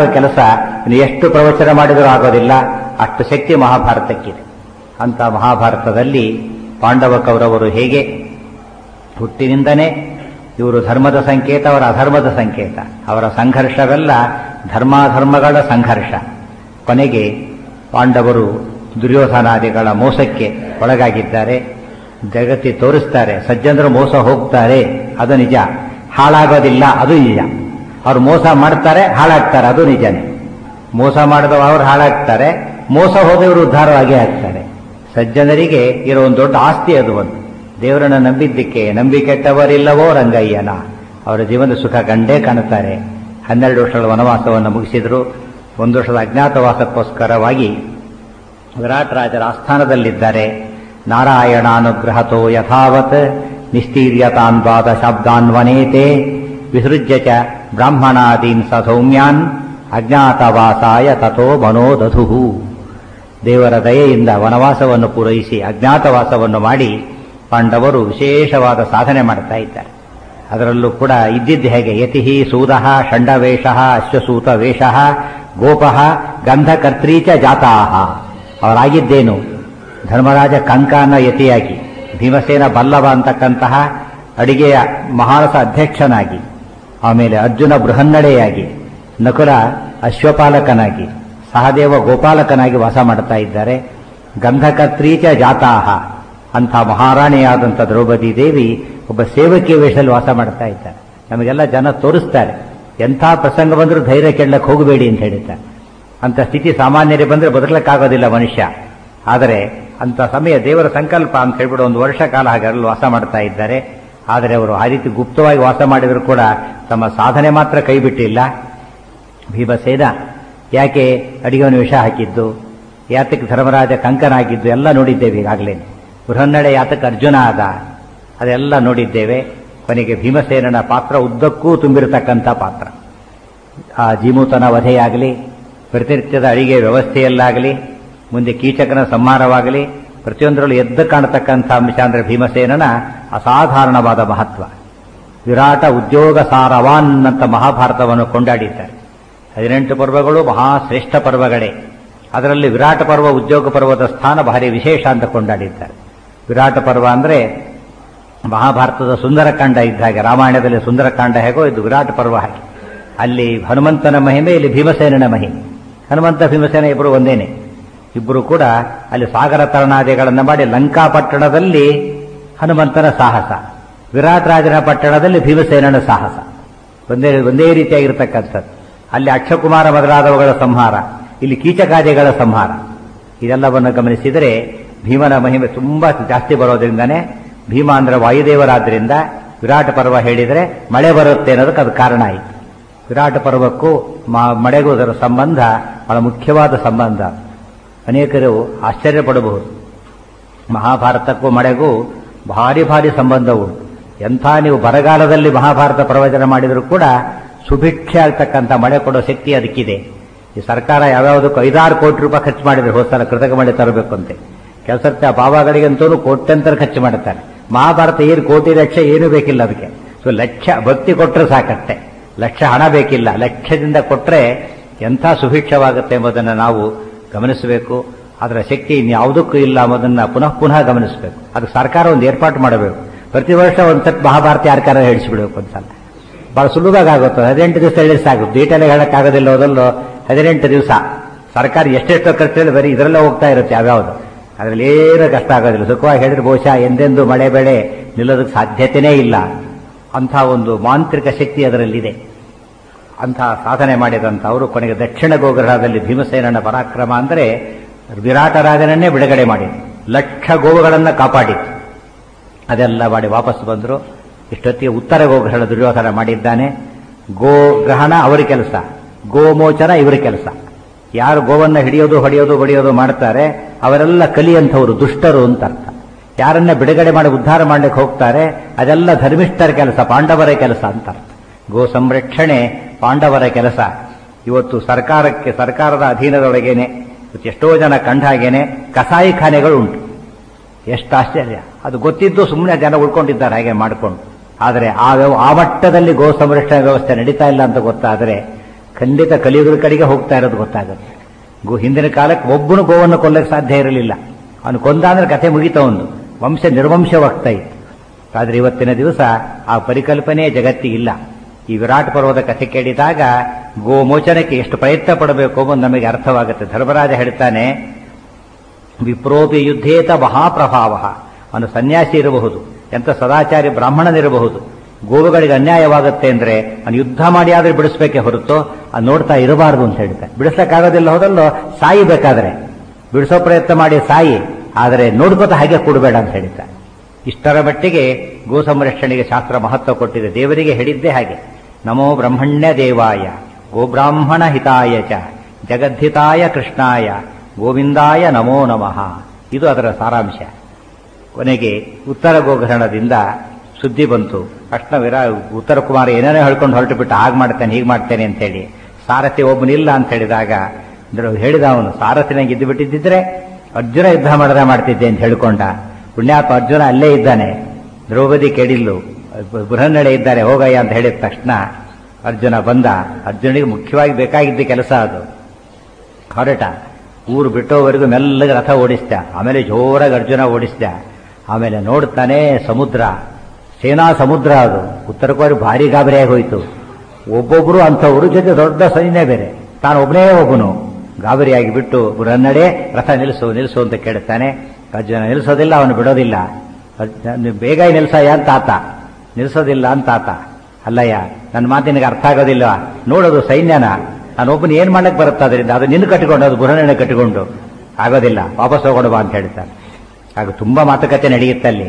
ಆಗುವ ಕೆಲಸ ಇನ್ನು ಎಷ್ಟು ಪ್ರವಚನ ಮಾಡಿದರೂ ಆಗೋದಿಲ್ಲ ಅಷ್ಟು ಶಕ್ತಿ ಮಹಾಭಾರತಕ್ಕಿದೆ ಅಂತ ಮಹಾಭಾರತದಲ್ಲಿ ಪಾಂಡವ ಕೌರವರು ಹೇಗೆ ಹುಟ್ಟಿನಿಂದನೇ ಇವರು ಧರ್ಮದ ಸಂಕೇತ ಅವರ ಅಧರ್ಮದ ಸಂಕೇತ ಅವರ ಸಂಘರ್ಷವೆಲ್ಲ ಧರ್ಮಾಧರ್ಮಗಳ ಸಂಘರ್ಷ ಕೊನೆಗೆ ಪಾಂಡವರು ದುರ್ಯೋಧನಾದಿಗಳ ಮೋಸಕ್ಕೆ ಒಳಗಾಗಿದ್ದಾರೆ ಜಗತ್ತಿ ತೋರಿಸ್ತಾರೆ ಸಜ್ಜನರು ಮೋಸ ಹೋಗ್ತಾರೆ ಅದು ನಿಜ ಹಾಳಾಗೋದಿಲ್ಲ ಅದು ನಿಜ ಅವ್ರು ಮೋಸ ಮಾಡ್ತಾರೆ ಹಾಳಾಗ್ತಾರೆ ಅದು ನಿಜನೇ ಮೋಸ ಮಾಡಿದವ ಅವ್ರು ಹಾಳಾಗ್ತಾರೆ ಮೋಸ ಹೋದವರು ಉದ್ಧಾರವಾಗಿ ಆಗ್ತಾರೆ ಸಜ್ಜನರಿಗೆ ಇರೋ ಒಂದು ದೊಡ್ಡ ಆಸ್ತಿ ಅದು ಒಂದು ದೇವರನ್ನ ನಂಬಿದ್ದಕ್ಕೆ ನಂಬಿ ಕೆಟ್ಟವರಿಲ್ಲವೋ ರಂಗಯ್ಯನ ಅವರ ಜೀವನದ ಸುಖ ಕಂಡೇ ಕಾಣುತ್ತಾರೆ ಹನ್ನೆರಡು ವರ್ಷಗಳ ವನವಾಸವನ್ನು ಮುಗಿಸಿದ್ರು ಒಂದು ವರ್ಷದ ಅಜ್ಞಾತವಾಸಕ್ಕೋಸ್ಕರವಾಗಿ ವಿರಾಟ್ ರಾಜರ ಆಸ್ಥಾನದಲ್ಲಿದ್ದಾರೆ ನಾರಾಯಣಾನುಗ್ರಹತೋ ಯಥಾವತ್ ನಿಸ್ತೀರ್ಯತಾನ್ ದ್ವಾದ ಶಬ್ದಾನ್ವನೇತೆ ವಿಸೃಜ್ಯ ಚ ಬ್ರಾಹ್ಮಣಾದೀನ್ ಸ ಸೌಮ್ಯಾನ್ ಅಜ್ಞಾತವಾಸಾಯ ತಥೋ ಮನೋದಧು ದೇವರ ದಯೆಯಿಂದ ವನವಾಸವನ್ನು ಪೂರೈಸಿ ಅಜ್ಞಾತವಾಸವನ್ನು ಮಾಡಿ ಪಾಂಡವರು ವಿಶೇಷವಾದ ಸಾಧನೆ ಮಾಡ್ತಾ ಇದ್ದಾರೆ ಅದರಲ್ಲೂ ಕೂಡ ಇದ್ದಿದ್ದು ಹೇಗೆ ಯತಿ ಸೂದ ಷಂಡವೇಷ ಅಶ್ವಸೂತ ವೇಷ ಗೋಪ ಗಂಧಕರ್ತ್ರೀಚ ಜಾತಾಹ ಅವರಾಗಿದ್ದೇನು ಧರ್ಮರಾಜ ಕಂಕಾನ ಯತಿಯಾಗಿ ಭೀಮಸೇನ ಬಲ್ಲವ ಅಂತಕ್ಕಂತಹ ಅಡಿಗೆಯ ಮಹಾರಸ ಅಧ್ಯಕ್ಷನಾಗಿ ಆಮೇಲೆ ಅರ್ಜುನ ಬೃಹನ್ನಡೆಯಾಗಿ ನಕುಲ ಅಶ್ವಪಾಲಕನಾಗಿ ಸಹದೇವ ಗೋಪಾಲಕನಾಗಿ ವಾಸ ಮಾಡ್ತಾ ಇದ್ದಾರೆ ಗಂಧಕತ್ರೀಚ ಜಾತಾಹ ಅಂಥ ಮಹಾರಾಣಿಯಾದಂಥ ದ್ರೌಪದಿ ದೇವಿ ಒಬ್ಬ ಸೇವಕಿಯ ವೇಷದಲ್ಲಿ ವಾಸ ಮಾಡ್ತಾ ಇದ್ದಾರೆ ನಮಗೆಲ್ಲ ಜನ ತೋರಿಸ್ತಾರೆ ಎಂಥ ಪ್ರಸಂಗ ಬಂದರೂ ಧೈರ್ಯ ಕೆಳ್ಳಕ್ಕೆ ಹೋಗಬೇಡಿ ಅಂತ ಹೇಳಿದ್ದಾರೆ ಅಂತ ಸ್ಥಿತಿ ಸಾಮಾನ್ಯರಿಗೆ ಬಂದರೆ ಬದುಕಲಿಕ್ಕಾಗೋದಿಲ್ಲ ಮನುಷ್ಯ ಆದರೆ ಅಂತ ಸಮಯ ದೇವರ ಸಂಕಲ್ಪ ಅಂತ ಹೇಳ್ಬಿಟ್ಟು ಒಂದು ವರ್ಷ ಕಾಲ ಹಾಗೆ ಅಲ್ಲಿ ವಾಸ ಮಾಡ್ತಾ ಇದ್ದಾರೆ ಆದರೆ ಅವರು ಆ ರೀತಿ ಗುಪ್ತವಾಗಿ ವಾಸ ಮಾಡಿದರೂ ಕೂಡ ತಮ್ಮ ಸಾಧನೆ ಮಾತ್ರ ಕೈ ಬಿಟ್ಟಿಲ್ಲ ಭೀಮಸೇನ ಯಾಕೆ ಅಡಿಗೆವನು ವಿಷ ಹಾಕಿದ್ದು ಯಾತಕ್ಕೆ ಧರ್ಮರಾಜ ಕಂಕನಾಗಿದ್ದು ಎಲ್ಲ ನೋಡಿದ್ದೇವೆ ಈಗಾಗಲೇ ಬೃಹನ್ನಡೆ ಯಾತಕ್ಕೆ ಅರ್ಜುನ ಆದ ಅದೆಲ್ಲ ನೋಡಿದ್ದೇವೆ ಕೊನೆಗೆ ಭೀಮಸೇನನ ಪಾತ್ರ ಉದ್ದಕ್ಕೂ ತುಂಬಿರತಕ್ಕಂಥ ಪಾತ್ರ ಆ ಜೀಮೂತನ ವಧೆಯಾಗಲಿ ಪ್ರತಿನಿತ್ಯದ ಅಡಿಗೆ ವ್ಯವಸ್ಥೆಯಲ್ಲಾಗಲಿ ಮುಂದೆ ಕೀಚಕನ ಸಂಹಾರವಾಗಲಿ ಪ್ರತಿಯೊಂದರಲ್ಲೂ ಎದ್ದು ಕಾಣತಕ್ಕಂಥ ಅಂಶ ಅಂದರೆ ಭೀಮಸೇನನ ಅಸಾಧಾರಣವಾದ ಮಹತ್ವ ವಿರಾಟ ಉದ್ಯೋಗ ಸಾರವಾನ್ ಅಂತ ಮಹಾಭಾರತವನ್ನು ಕೊಂಡಾಡಿದ್ದಾರೆ ಹದಿನೆಂಟು ಪರ್ವಗಳು ಮಹಾಶ್ರೇಷ್ಠ ಪರ್ವಗಳೇ ಅದರಲ್ಲಿ ವಿರಾಟ ಪರ್ವ ಉದ್ಯೋಗ ಪರ್ವದ ಸ್ಥಾನ ಭಾರಿ ವಿಶೇಷ ಅಂತ ಕೊಂಡಾಡಿದ್ದಾರೆ ವಿರಾಟ ಪರ್ವ ಅಂದರೆ ಮಹಾಭಾರತದ ಸುಂದರಕಾಂಡ ಇದ್ದ ಹಾಗೆ ರಾಮಾಯಣದಲ್ಲಿ ಸುಂದರಕಾಂಡ ಹೇಗೋ ಇದು ವಿರಾಟ ಪರ್ವ ಹಾಗೆ ಅಲ್ಲಿ ಹನುಮಂತನ ಮಹಿಮೆ ಇಲ್ಲಿ ಭೀಮಸೇನನ ಮಹಿಮೆ ಹನುಮಂತ ಭೀಮಸೇನ ಇಬ್ಬರು ಒಂದೇನೆ ಇಬ್ಬರು ಕೂಡ ಅಲ್ಲಿ ಸಾಗರ ತರಣಾದಿಗಳನ್ನು ಮಾಡಿ ಲಂಕಾಪಟ್ಟಣದಲ್ಲಿ ಹನುಮಂತನ ಸಾಹಸ ವಿರಾಟ್ ರಾಜನ ಪಟ್ಟಣದಲ್ಲಿ ಭೀಮಸೇನನ ಸಾಹಸ ಒಂದೇ ಒಂದೇ ರೀತಿಯಾಗಿರ್ತಕ್ಕಂಥದ್ದು ಅಲ್ಲಿ ಅಕ್ಷಕುಮಾರ ಮೊದಲಾದವುಗಳ ಸಂಹಾರ ಇಲ್ಲಿ ಕೀಚಕಾದಿಗಳ ಸಂಹಾರ ಇದೆಲ್ಲವನ್ನು ಗಮನಿಸಿದರೆ ಭೀಮನ ಮಹಿಮೆ ತುಂಬಾ ಜಾಸ್ತಿ ಬರೋದ್ರಿಂದನೇ ಭೀಮ ಅಂದ್ರೆ ವಾಯುದೇವರಾದ್ರಿಂದ ವಿರಾಟ ಪರ್ವ ಹೇಳಿದರೆ ಮಳೆ ಬರುತ್ತೆ ಅನ್ನೋದಕ್ಕೆ ಅದು ಕಾರಣ ಆಯಿತು ವಿರಾಟ ಪರ್ವಕ್ಕೂ ಮಳೆಗೂ ಅದರ ಸಂಬಂಧ ಬಹಳ ಮುಖ್ಯವಾದ ಸಂಬಂಧ ಅನೇಕರು ಆಶ್ಚರ್ಯಪಡಬಹುದು ಮಹಾಭಾರತಕ್ಕೂ ಮಳೆಗೂ ಭಾರಿ ಭಾರಿ ಸಂಬಂಧ ಉಂಟು ಎಂಥ ನೀವು ಬರಗಾಲದಲ್ಲಿ ಮಹಾಭಾರತ ಪ್ರವಚನ ಮಾಡಿದರೂ ಕೂಡ ಸುಭಿಕ್ಷೆ ಆಗ್ತಕ್ಕಂಥ ಮಳೆ ಕೊಡೋ ಶಕ್ತಿ ಅದಕ್ಕಿದೆ ಈ ಸರ್ಕಾರ ಯಾವ್ಯಾವುದಕ್ಕೂ ಐದಾರು ಕೋಟಿ ರೂಪಾಯಿ ಖರ್ಚು ಮಾಡಿದ್ರೆ ಹೋದ್ಸಲ ಕೃತಕ ಮಳೆ ತರಬೇಕು ಅಂತೆ ಕೆಲಸಕ್ಕೆ ಆ ಬಾಬಾಗಳಿಗಂತೂ ಕೋಟ್ಯಂತರ ಖರ್ಚು ಮಾಡುತ್ತಾರೆ ಮಹಾಭಾರತ ಏನು ಕೋಟಿ ಲಕ್ಷ ಏನೂ ಬೇಕಿಲ್ಲ ಅದಕ್ಕೆ ಸೊ ಲಕ್ಷ ಭಕ್ತಿ ಕೊಟ್ಟರೆ ಸಾಕಷ್ಟೆ ಲಕ್ಷ ಹಣ ಬೇಕಿಲ್ಲ ಲಕ್ಷದಿಂದ ಕೊಟ್ಟರೆ ಎಂಥ ಸುಭಿಕ್ಷವಾಗುತ್ತೆ ಎಂಬುದನ್ನು ನಾವು ಗಮನಿಸಬೇಕು ಅದರ ಶಕ್ತಿ ಇನ್ಯಾವುದಕ್ಕೂ ಇಲ್ಲ ಎಂಬುದನ್ನು ಪುನಃ ಪುನಃ ಗಮನಿಸಬೇಕು ಅದಕ್ಕೆ ಸರ್ಕಾರ ಒಂದು ಏರ್ಪಾಟು ಮಾಡಬೇಕು ಪ್ರತಿ ವರ್ಷ ಒಂದು ಸತ್ ಮಹಾಭಾರತ ಯಾರ್ಕಾರ ಹೇಳಿಸ್ಬಿಡ್ಬೇಕು ಒಂದ್ಸಲ ಬಹಳ ಸುಲಭವಾಗಿ ಆಗುತ್ತೆ ಹದಿನೆಂಟು ದಿವಸ ಹೇಳಿ ಸಾಕು ಡೀಟೇಲ್ ಹೇಳಕ್ಕಾಗೋದಿಲ್ಲ ಹೋದಲ್ಲೋ ಹದಿನೆಂಟು ದಿವಸ ಸರ್ಕಾರ ಎಷ್ಟೆಷ್ಟೋ ಖರ್ಚು ಹೇಳಿ ಬರೀ ಇದರಲ್ಲೇ ಹೋಗ್ತಾ ಇರುತ್ತೆ ಯಾವ್ಯಾವುದು ಅದರಲ್ಲಿ ಏನು ಕಷ್ಟ ಆಗೋದಿಲ್ಲ ಸುಖವಾಗಿ ಹೇಳಿದ್ರೆ ಬಹುಶಃ ಎಂದೆಂದು ಮಳೆ ಬೆಳೆ ನಿಲ್ಲೋದಕ್ಕೆ ಸಾಧ್ಯತೆಯೇ ಇಲ್ಲ ಅಂಥ ಒಂದು ಮಾಂತ್ರಿಕ ಶಕ್ತಿ ಅದರಲ್ಲಿದೆ ಅಂಥ ಸಾಧನೆ ಮಾಡಿದಂಥ ಅವರು ಕೊನೆಗೆ ದಕ್ಷಿಣ ಗೋಗ್ರಹದಲ್ಲಿ ಭೀಮಸೇನನ ಪರಾಕ್ರಮ ಅಂದರೆ ವಿರಾಟ ರಾಜನನ್ನೇ ಬಿಡುಗಡೆ ಮಾಡಿ ಲಕ್ಷ ಗೋವುಗಳನ್ನು ಕಾಪಾಡಿತು ಅದೆಲ್ಲ ಮಾಡಿ ವಾಪಸ್ ಬಂದರು ಇಷ್ಟೊತ್ತಿಗೆ ಉತ್ತರ ಗೋಗ್ರಹಣ ದುರ್ಯೋಧನ ಮಾಡಿದ್ದಾನೆ ಗೋ ಗ್ರಹಣ ಅವರ ಕೆಲಸ ಗೋಮೋಚನ ಇವರ ಕೆಲಸ ಯಾರು ಗೋವನ್ನ ಹಿಡಿಯೋದು ಹೊಡೆಯೋದು ಬಡಿಯೋದು ಮಾಡ್ತಾರೆ ಅವರೆಲ್ಲ ಕಲಿಯಂಥವರು ದುಷ್ಟರು ಅಂತ ಅರ್ಥ ಯಾರನ್ನ ಬಿಡುಗಡೆ ಮಾಡಿ ಉದ್ಧಾರ ಮಾಡ್ಲಿಕ್ಕೆ ಹೋಗ್ತಾರೆ ಅದೆಲ್ಲ ಧರ್ಮಿಷ್ಠರ ಕೆಲಸ ಪಾಂಡವರ ಕೆಲಸ ಅಂತ ಅರ್ಥ ಗೋ ಸಂರಕ್ಷಣೆ ಪಾಂಡವರ ಕೆಲಸ ಇವತ್ತು ಸರ್ಕಾರಕ್ಕೆ ಸರ್ಕಾರದ ಅಧೀನದೊಳಗೇನೆ ಎಷ್ಟೋ ಜನ ಕಂಡ ಹಾಗೇನೆ ಕಸಾಯಿಖಾನೆಗಳು ಉಂಟು ಎಷ್ಟು ಆಶ್ಚರ್ಯ ಅದು ಗೊತ್ತಿದ್ದು ಸುಮ್ಮನೆ ಜನ ಉಳ್ಕೊಂಡಿದ್ದಾರೆ ಹಾಗೆ ಮಾಡಿಕೊಂಡು ಆದರೆ ಆ ವ್ಯವ ಆ ಮಟ್ಟದಲ್ಲಿ ಗೋ ಸಂರಕ್ಷಣಾ ವ್ಯವಸ್ಥೆ ನಡೀತಾ ಇಲ್ಲ ಅಂತ ಗೊತ್ತಾದರೆ ಖಂಡಿತ ಕಲಿಯುಗದ ಕಡೆಗೆ ಹೋಗ್ತಾ ಇರೋದು ಗೊತ್ತಾಗುತ್ತೆ ಗೋ ಹಿಂದಿನ ಕಾಲಕ್ಕೆ ಒಬ್ಬನು ಗೋವನ್ನು ಕೊಲ್ಲಕ್ಕೆ ಸಾಧ್ಯ ಇರಲಿಲ್ಲ ಅವನು ಕೊಂದ ಅಂದ್ರೆ ಕಥೆ ಮುಗಿತ ಒಂದು ವಂಶ ನಿರ್ವಂಶವಾಗ್ತಾ ಇತ್ತು ಆದ್ರೆ ಇವತ್ತಿನ ದಿವಸ ಆ ಪರಿಕಲ್ಪನೆ ಜಗತ್ತಿಗಿಲ್ಲ ಈ ವಿರಾಟ್ ಪರ್ವದ ಕಥೆ ಕೇಳಿದಾಗ ಗೋಮೋಚನಕ್ಕೆ ಎಷ್ಟು ಪ್ರಯತ್ನ ಪಡಬೇಕು ಎಂಬುದು ನಮಗೆ ಅರ್ಥವಾಗುತ್ತೆ ಧರ್ಮರಾಜ ಹೇಳ್ತಾನೆ ವಿಪ್ರೋಪಿ ಯುದ್ಧೇತ ಮಹಾಪ್ರಭಾವ ಅವನು ಸನ್ಯಾಸಿ ಇರಬಹುದು ಎಂತ ಸದಾಚಾರಿ ಬ್ರಾಹ್ಮಣನಿರಬಹುದು ಗೋವುಗಳಿಗೆ ಅನ್ಯಾಯವಾಗುತ್ತೆ ಅಂದ್ರೆ ಅವನು ಯುದ್ಧ ಮಾಡಿ ಆದ್ರೆ ಬಿಡಿಸ್ಬೇಕೆ ಹೊರತು ಅದು ನೋಡ್ತಾ ಇರಬಾರದು ಅಂತ ಹೇಳ್ತಾರೆ ಬಿಡಿಸ್ಲಿಕ್ಕಾಗೋದಿಲ್ಲ ಹೋದಲ್ಲೋ ಸಾಯಿ ಬೇಕಾದ್ರೆ ಬಿಡಿಸೋ ಪ್ರಯತ್ನ ಮಾಡಿ ಸಾಯಿ ಆದರೆ ನೋಡ್ಕೋತ ಹಾಗೆ ಕೊಡಬೇಡ ಅಂತ ಹೇಳ್ತಾರೆ ಇಷ್ಟರ ಮಟ್ಟಿಗೆ ಗೋ ಸಂರಕ್ಷಣೆಗೆ ಶಾಸ್ತ್ರ ಮಹತ್ವ ಕೊಟ್ಟಿದೆ ದೇವರಿಗೆ ಹೇಳಿದ್ದೇ ಹಾಗೆ ನಮೋ ಬ್ರಹ್ಮಣ್ಯ ದೇವಾಯ ಗೋಬ್ರಾಹ್ಮಣ ಹಿತಾಯ ಚ ಜಗದ್ಧಿತಾಯ ಕೃಷ್ಣಾಯ ಗೋವಿಂದಾಯ ನಮೋ ನಮಃ ಇದು ಅದರ ಸಾರಾಂಶ ಕೊನೆಗೆ ಉತ್ತರ ಗೋಗ್ರಹಣದಿಂದ ಸುದ್ದಿ ಬಂತು ತಕ್ಷಣ ವಿರಾ ಉತ್ತರ ಕುಮಾರ ಏನೇನೋ ಹೇಳ್ಕೊಂಡು ಹೊರಟು ಬಿಟ್ಟು ಹಾಗೆ ಮಾಡ್ತೇನೆ ಹೀಗೆ ಮಾಡ್ತೇನೆ ಅಂತ ಹೇಳಿ ಸಾರಥಿ ಒಬ್ಬನಿಲ್ಲ ಅಂತ ಹೇಳಿದಾಗ ದ್ರ- ಹೇಳಿದ ಅವನು ಸಾರಥಿನಾಗ ಇದ್ದು ಬಿಟ್ಟಿದ್ದಿದ್ರೆ ಅರ್ಜುನ ಯುದ್ಧ ಮಾಡದ ಮಾಡ್ತಿದ್ದೆ ಅಂತ ಹೇಳ್ಕೊಂಡ ಪುಣ್ಯಾತ್ಮ ಅರ್ಜುನ ಅಲ್ಲೇ ಇದ್ದಾನೆ ದ್ರೌಪದಿ ಕೇಳಿಲ್ಲು ಬೃಹನ್ನಡೆ ಇದ್ದಾರೆ ಹೋಗಯ್ಯ ಅಂತ ಹೇಳಿದ ತಕ್ಷಣ ಅರ್ಜುನ ಬಂದ ಅರ್ಜುನಿಗೆ ಮುಖ್ಯವಾಗಿ ಬೇಕಾಗಿದ್ದ ಕೆಲಸ ಅದು ಹೊರಟ ಊರು ಬಿಟ್ಟೋವರೆಗೂ ಮೆಲ್ಲಗೆ ರಥ ಓಡಿಸ್ದ ಆಮೇಲೆ ಜೋರಾಗಿ ಅರ್ಜುನ ಓಡಿಸ್ದ ಆಮೇಲೆ ನೋಡ್ತಾನೆ ಸಮುದ್ರ ಸೇನಾ ಸಮುದ್ರ ಅದು ಉತ್ತರ ಕೋರಿ ಭಾರಿ ಗಾಬರಿಯಾಗಿ ಹೋಯಿತು ಒಬ್ಬೊಬ್ರು ಅಂಥವ್ರ ಜೊತೆ ದೊಡ್ಡ ಸೈನ್ಯ ಬೇರೆ ತಾನು ಒಬ್ಬನೇ ಒಬ್ಬನು ಗಾಬರಿಯಾಗಿ ಬಿಟ್ಟು ರನ್ನಡೆ ರಥ ನಿಲ್ಲಿಸು ನಿಲ್ಲಿಸು ಅಂತ ಕೇಳ್ತಾನೆ ಅರ್ಜುನ ನಿಲ್ಲಿಸೋದಿಲ್ಲ ಅವನು ಬಿಡೋದಿಲ್ಲ ಅರ್ಜುನ ಬೇಗ ನಿಲ್ಸಯ್ಯ ಅಂತ ಆತ ನಿಲ್ಲಿಸೋದಿಲ್ಲ ಅಂತ ಆತ ಅಲ್ಲಯ್ಯ ನನ್ನ ಮಾತಿನಿಗೆ ಅರ್ಥ ಆಗೋದಿಲ್ಲ ನೋಡೋದು ಸೈನ್ಯನ ನಾನೊಬ್ಬನ ಏನ್ ಮಾಡಕ್ ಬರುತ್ತೆ ಅದರಿಂದ ಅದು ನಿನ್ನ ಕಟ್ಟಿಕೊಂಡು ಅದು ಬುರಣ್ಣೆ ಕಟ್ಟಿಕೊಂಡು ಆಗೋದಿಲ್ಲ ವಾಪಸ್ ಹೋಗೋಣ ಬಾ ಅಂತ ಹೇಳ್ತಾನೆ ಆಗ ತುಂಬಾ ಮಾತುಕತೆ ನಡೆಯುತ್ತೆ ಅಲ್ಲಿ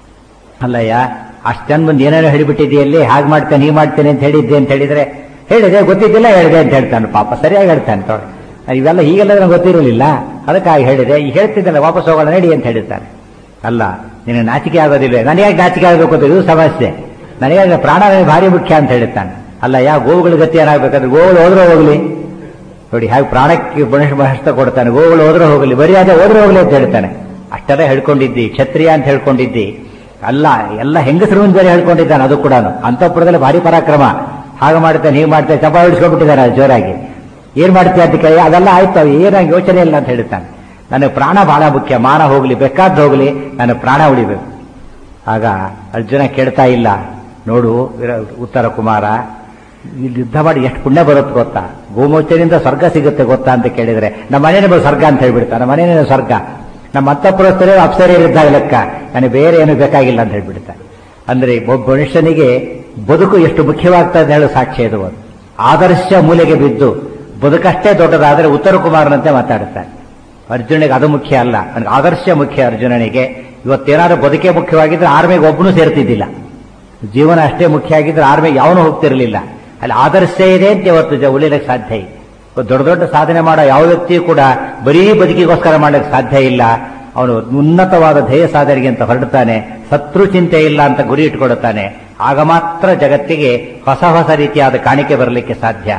ಅಲ್ಲಯ್ಯ ಅಷ್ಟು ಜನ ಬಂದು ಏನೇನೋ ಹೇಳಿಬಿಟ್ಟಿದೆಯಲ್ಲಿ ಹಾಗೆ ಮಾಡ್ತೇನೆ ಹೀಗೆ ಮಾಡ್ತೇನೆ ಅಂತ ಹೇಳಿದ್ದೆ ಅಂತ ಹೇಳಿದ್ರೆ ಹೇಳಿದೆ ಗೊತ್ತಿದ್ದಿಲ್ಲ ಹೇಳಿದೆ ಅಂತ ಹೇಳ್ತಾನೆ ಪಾಪ ಸರಿಯಾಗಿ ಹೇಳ್ತಾನೆ ತೋಳ ಇವೆಲ್ಲ ಹೀಗೆಲ್ಲ ನನಗೆ ಗೊತ್ತಿರಲಿಲ್ಲ ಅದಕ್ಕಾಗಿ ಹೇಳಿದೆ ಈಗ ಹೇಳ್ತಿದ್ದಲ್ಲ ವಾಪಸ್ ಹೋಗೋಣ ನಡಿ ಅಂತ ಹೇಳಿರ್ತಾನೆ ಅಲ್ಲ ನಿನಗೆ ನಾಚಿಕೆ ಆಗೋದಿಲ್ಲ ನನಗೆ ನಾಚಿಕೆ ಆಗಬೇಕು ಅಂತ ಇದು ಸಮಸ್ಯೆ ನನಗೆ ಪ್ರಾಣ ನನಗೆ ಭಾರಿ ಮುಖ್ಯ ಅಂತ ಹೇಳ್ತಾನೆ ಅಲ್ಲ ಯಾ ಗೋವುಗಳ ಗತಿ ಏನಾಗಬೇಕಾದ್ರೆ ಗೋವುಗಳು ಹೋದ್ರೆ ಹೋಗ್ಲಿ ನೋಡಿ ಹಾಗೆ ಪ್ರಾಣಕ್ಕೆ ಮನುಷ್ಯ ಮಹಸ್ತ ಕೊಡ್ತಾನೆ ಗೋವುಗಳು ಹೋದ್ರೆ ಹೋಗಲಿ ಬರೀ ಅದೇ ಹೋದ್ರೆ ಹೋಗ್ಲಿ ಅಂತ ಹೇಳ್ತಾನೆ ಅಷ್ಟೆಲ್ಲ ಹೇಳ್ಕೊಂಡಿದ್ದಿ ಕ್ಷತ್ರಿಯ ಅಂತ ಹೇಳ್ಕೊಂಡಿದ್ದಿ ಅಲ್ಲ ಎಲ್ಲ ಹೆಂಗಸರು ಬೇರೆ ಹೇಳ್ಕೊಂಡಿದ್ದಾನೆ ಅದು ಕೂಡ ಅಂತಃಪುರದಲ್ಲಿ ಭಾರಿ ಪರಾಕ್ರಮ ಹಾಗೆ ಮಾಡ್ತಾನೆ ಹೀಗೆ ಮಾಡ್ತಾನೆ ಚಪ ಹಿಡಿಸ್ಕೊಂಡ್ಬಿಟ್ಟಿದ್ದಾನೆ ಅದು ಜೋರಾಗಿ ಏನ್ ಮಾಡ್ತೀಯ ಅಂತ ಕೇಳಿ ಅದೆಲ್ಲ ಆಯ್ತು ಅವು ಏನಾಗಿ ಯೋಚನೆ ಇಲ್ಲ ಅಂತ ಹೇಳ್ತಾನೆ ನನಗೆ ಪ್ರಾಣ ಬಹಳ ಮುಖ್ಯ ಮಾನ ಹೋಗ್ಲಿ ಬೇಕಾದ್ದು ಹೋಗ್ಲಿ ನನಗೆ ಪ್ರಾಣ ಉಳಿಬೇಕು ಆಗ ಅರ್ಜುನ ಕೇಳ್ತಾ ಇಲ್ಲ ನೋಡು ವಿರ- ಉತ್ತರ ಕುಮಾರ ಇಲ್ಲಿ ಯುದ್ಧ ಮಾಡಿ ಎಷ್ಟು ಪುಣ್ಯ ಬರುತ್ತೆ ಗೊತ್ತಾ ಗೋಮೋಚನೆಯಿಂದ ಸ್ವರ್ಗ ಸಿಗುತ್ತೆ ಗೊತ್ತಾ ಅಂತ ಕೇಳಿದ್ರೆ ನಮ್ಮ ಮನೇನೆ ಬರೋ ಸ್ವರ್ಗ ಅಂತ ಹೇಳ್ಬಿಡ್ತಾರೆ ನಮ್ಮ ಮನೇನೆ ಸ್ವರ್ಗ ನಮ್ಮ ಅಂತಃಪುರಸ್ಥರೇ ಅಪ್ಸರಿಯರಿದ್ದಾಗ ಲೆಕ್ಕ ನನಗೆ ಬೇರೆ ಏನು ಬೇಕಾಗಿಲ್ಲ ಅಂತ ಹೇಳ್ಬಿಡ್ತಾರೆ ಅಂದ್ರೆ ಒಬ್ಬ ಮನುಷ್ಯನಿಗೆ ಬದುಕು ಎಷ್ಟು ಮುಖ್ಯವಾಗ್ತದೆ ಅಂತ ಹೇಳೋ ಸಾಕ್ಷ್ಯ ಇದು ಒಂದು ಆದರ್ಶ ಮೂಲೆಗೆ ಬಿದ್ದು ಬದುಕಷ್ಟೇ ದೊಡ್ಡದಾದರೆ ಉತ್ತರ ಕುಮಾರನಂತೆ ಮಾತಾಡುತ್ತಾರೆ ಅರ್ಜುನಿಗೆ ಅದು ಮುಖ್ಯ ಅಲ್ಲ ನನಗೆ ಆದರ್ಶ ಮುಖ್ಯ ಅರ್ಜುನನಿಗೆ ಇವತ್ತೇನಾದ್ರೂ ಬದುಕೇ ಮುಖ್ಯವಾಗಿದ್ರೆ ಆರ್ಮಿಗೆ ಒಬ್ಬನು ಸೇರ್ತಿದ್ದಿಲ್ಲ ಜೀವನ ಅಷ್ಟೇ ಮುಖ್ಯ ಆಗಿದ್ರೆ ಆರ್ಮಿಗೆ ಯಾವನು ಹೋಗ್ತಿರಲಿಲ್ಲ ಅಲ್ಲಿ ಆದರ್ಶ ಇದೆ ಅಂತ ಇವತ್ತು ಜ- ಉಳಿಲಿಕ್ಕೆ ಸಾಧ್ಯ ಇಲ್ಲ ಇವತ್ತು ದೊಡ್ಡ ದೊಡ್ಡ ಸಾಧನೆ ಮಾಡೋ ಯಾವ ವ್ಯಕ್ತಿಯೂ ಕೂಡ ಬರೀ ಬದುಕಿಗೋಸ್ಕರ ಮಾಡಲಿಕ್ಕೆ ಸಾಧ್ಯ ಇಲ್ಲ ಅವನು ಉನ್ನತವಾದ ಧ್ಯೇಯ ಸಾಧನೆಗೆ ಅಂತ ಹೊರಡ್ತಾನೆ ಶತ್ರು ಚಿಂತೆ ಇಲ್ಲ ಅಂತ ಗುರಿ ಇಟ್ಕೊಡುತ್ತಾನೆ ಆಗ ಮಾತ್ರ ಜಗತ್ತಿಗೆ ಹೊಸ ಹೊಸ ರೀತಿಯಾದ ಕಾಣಿಕೆ ಬರಲಿಕ್ಕೆ ಸಾಧ್ಯ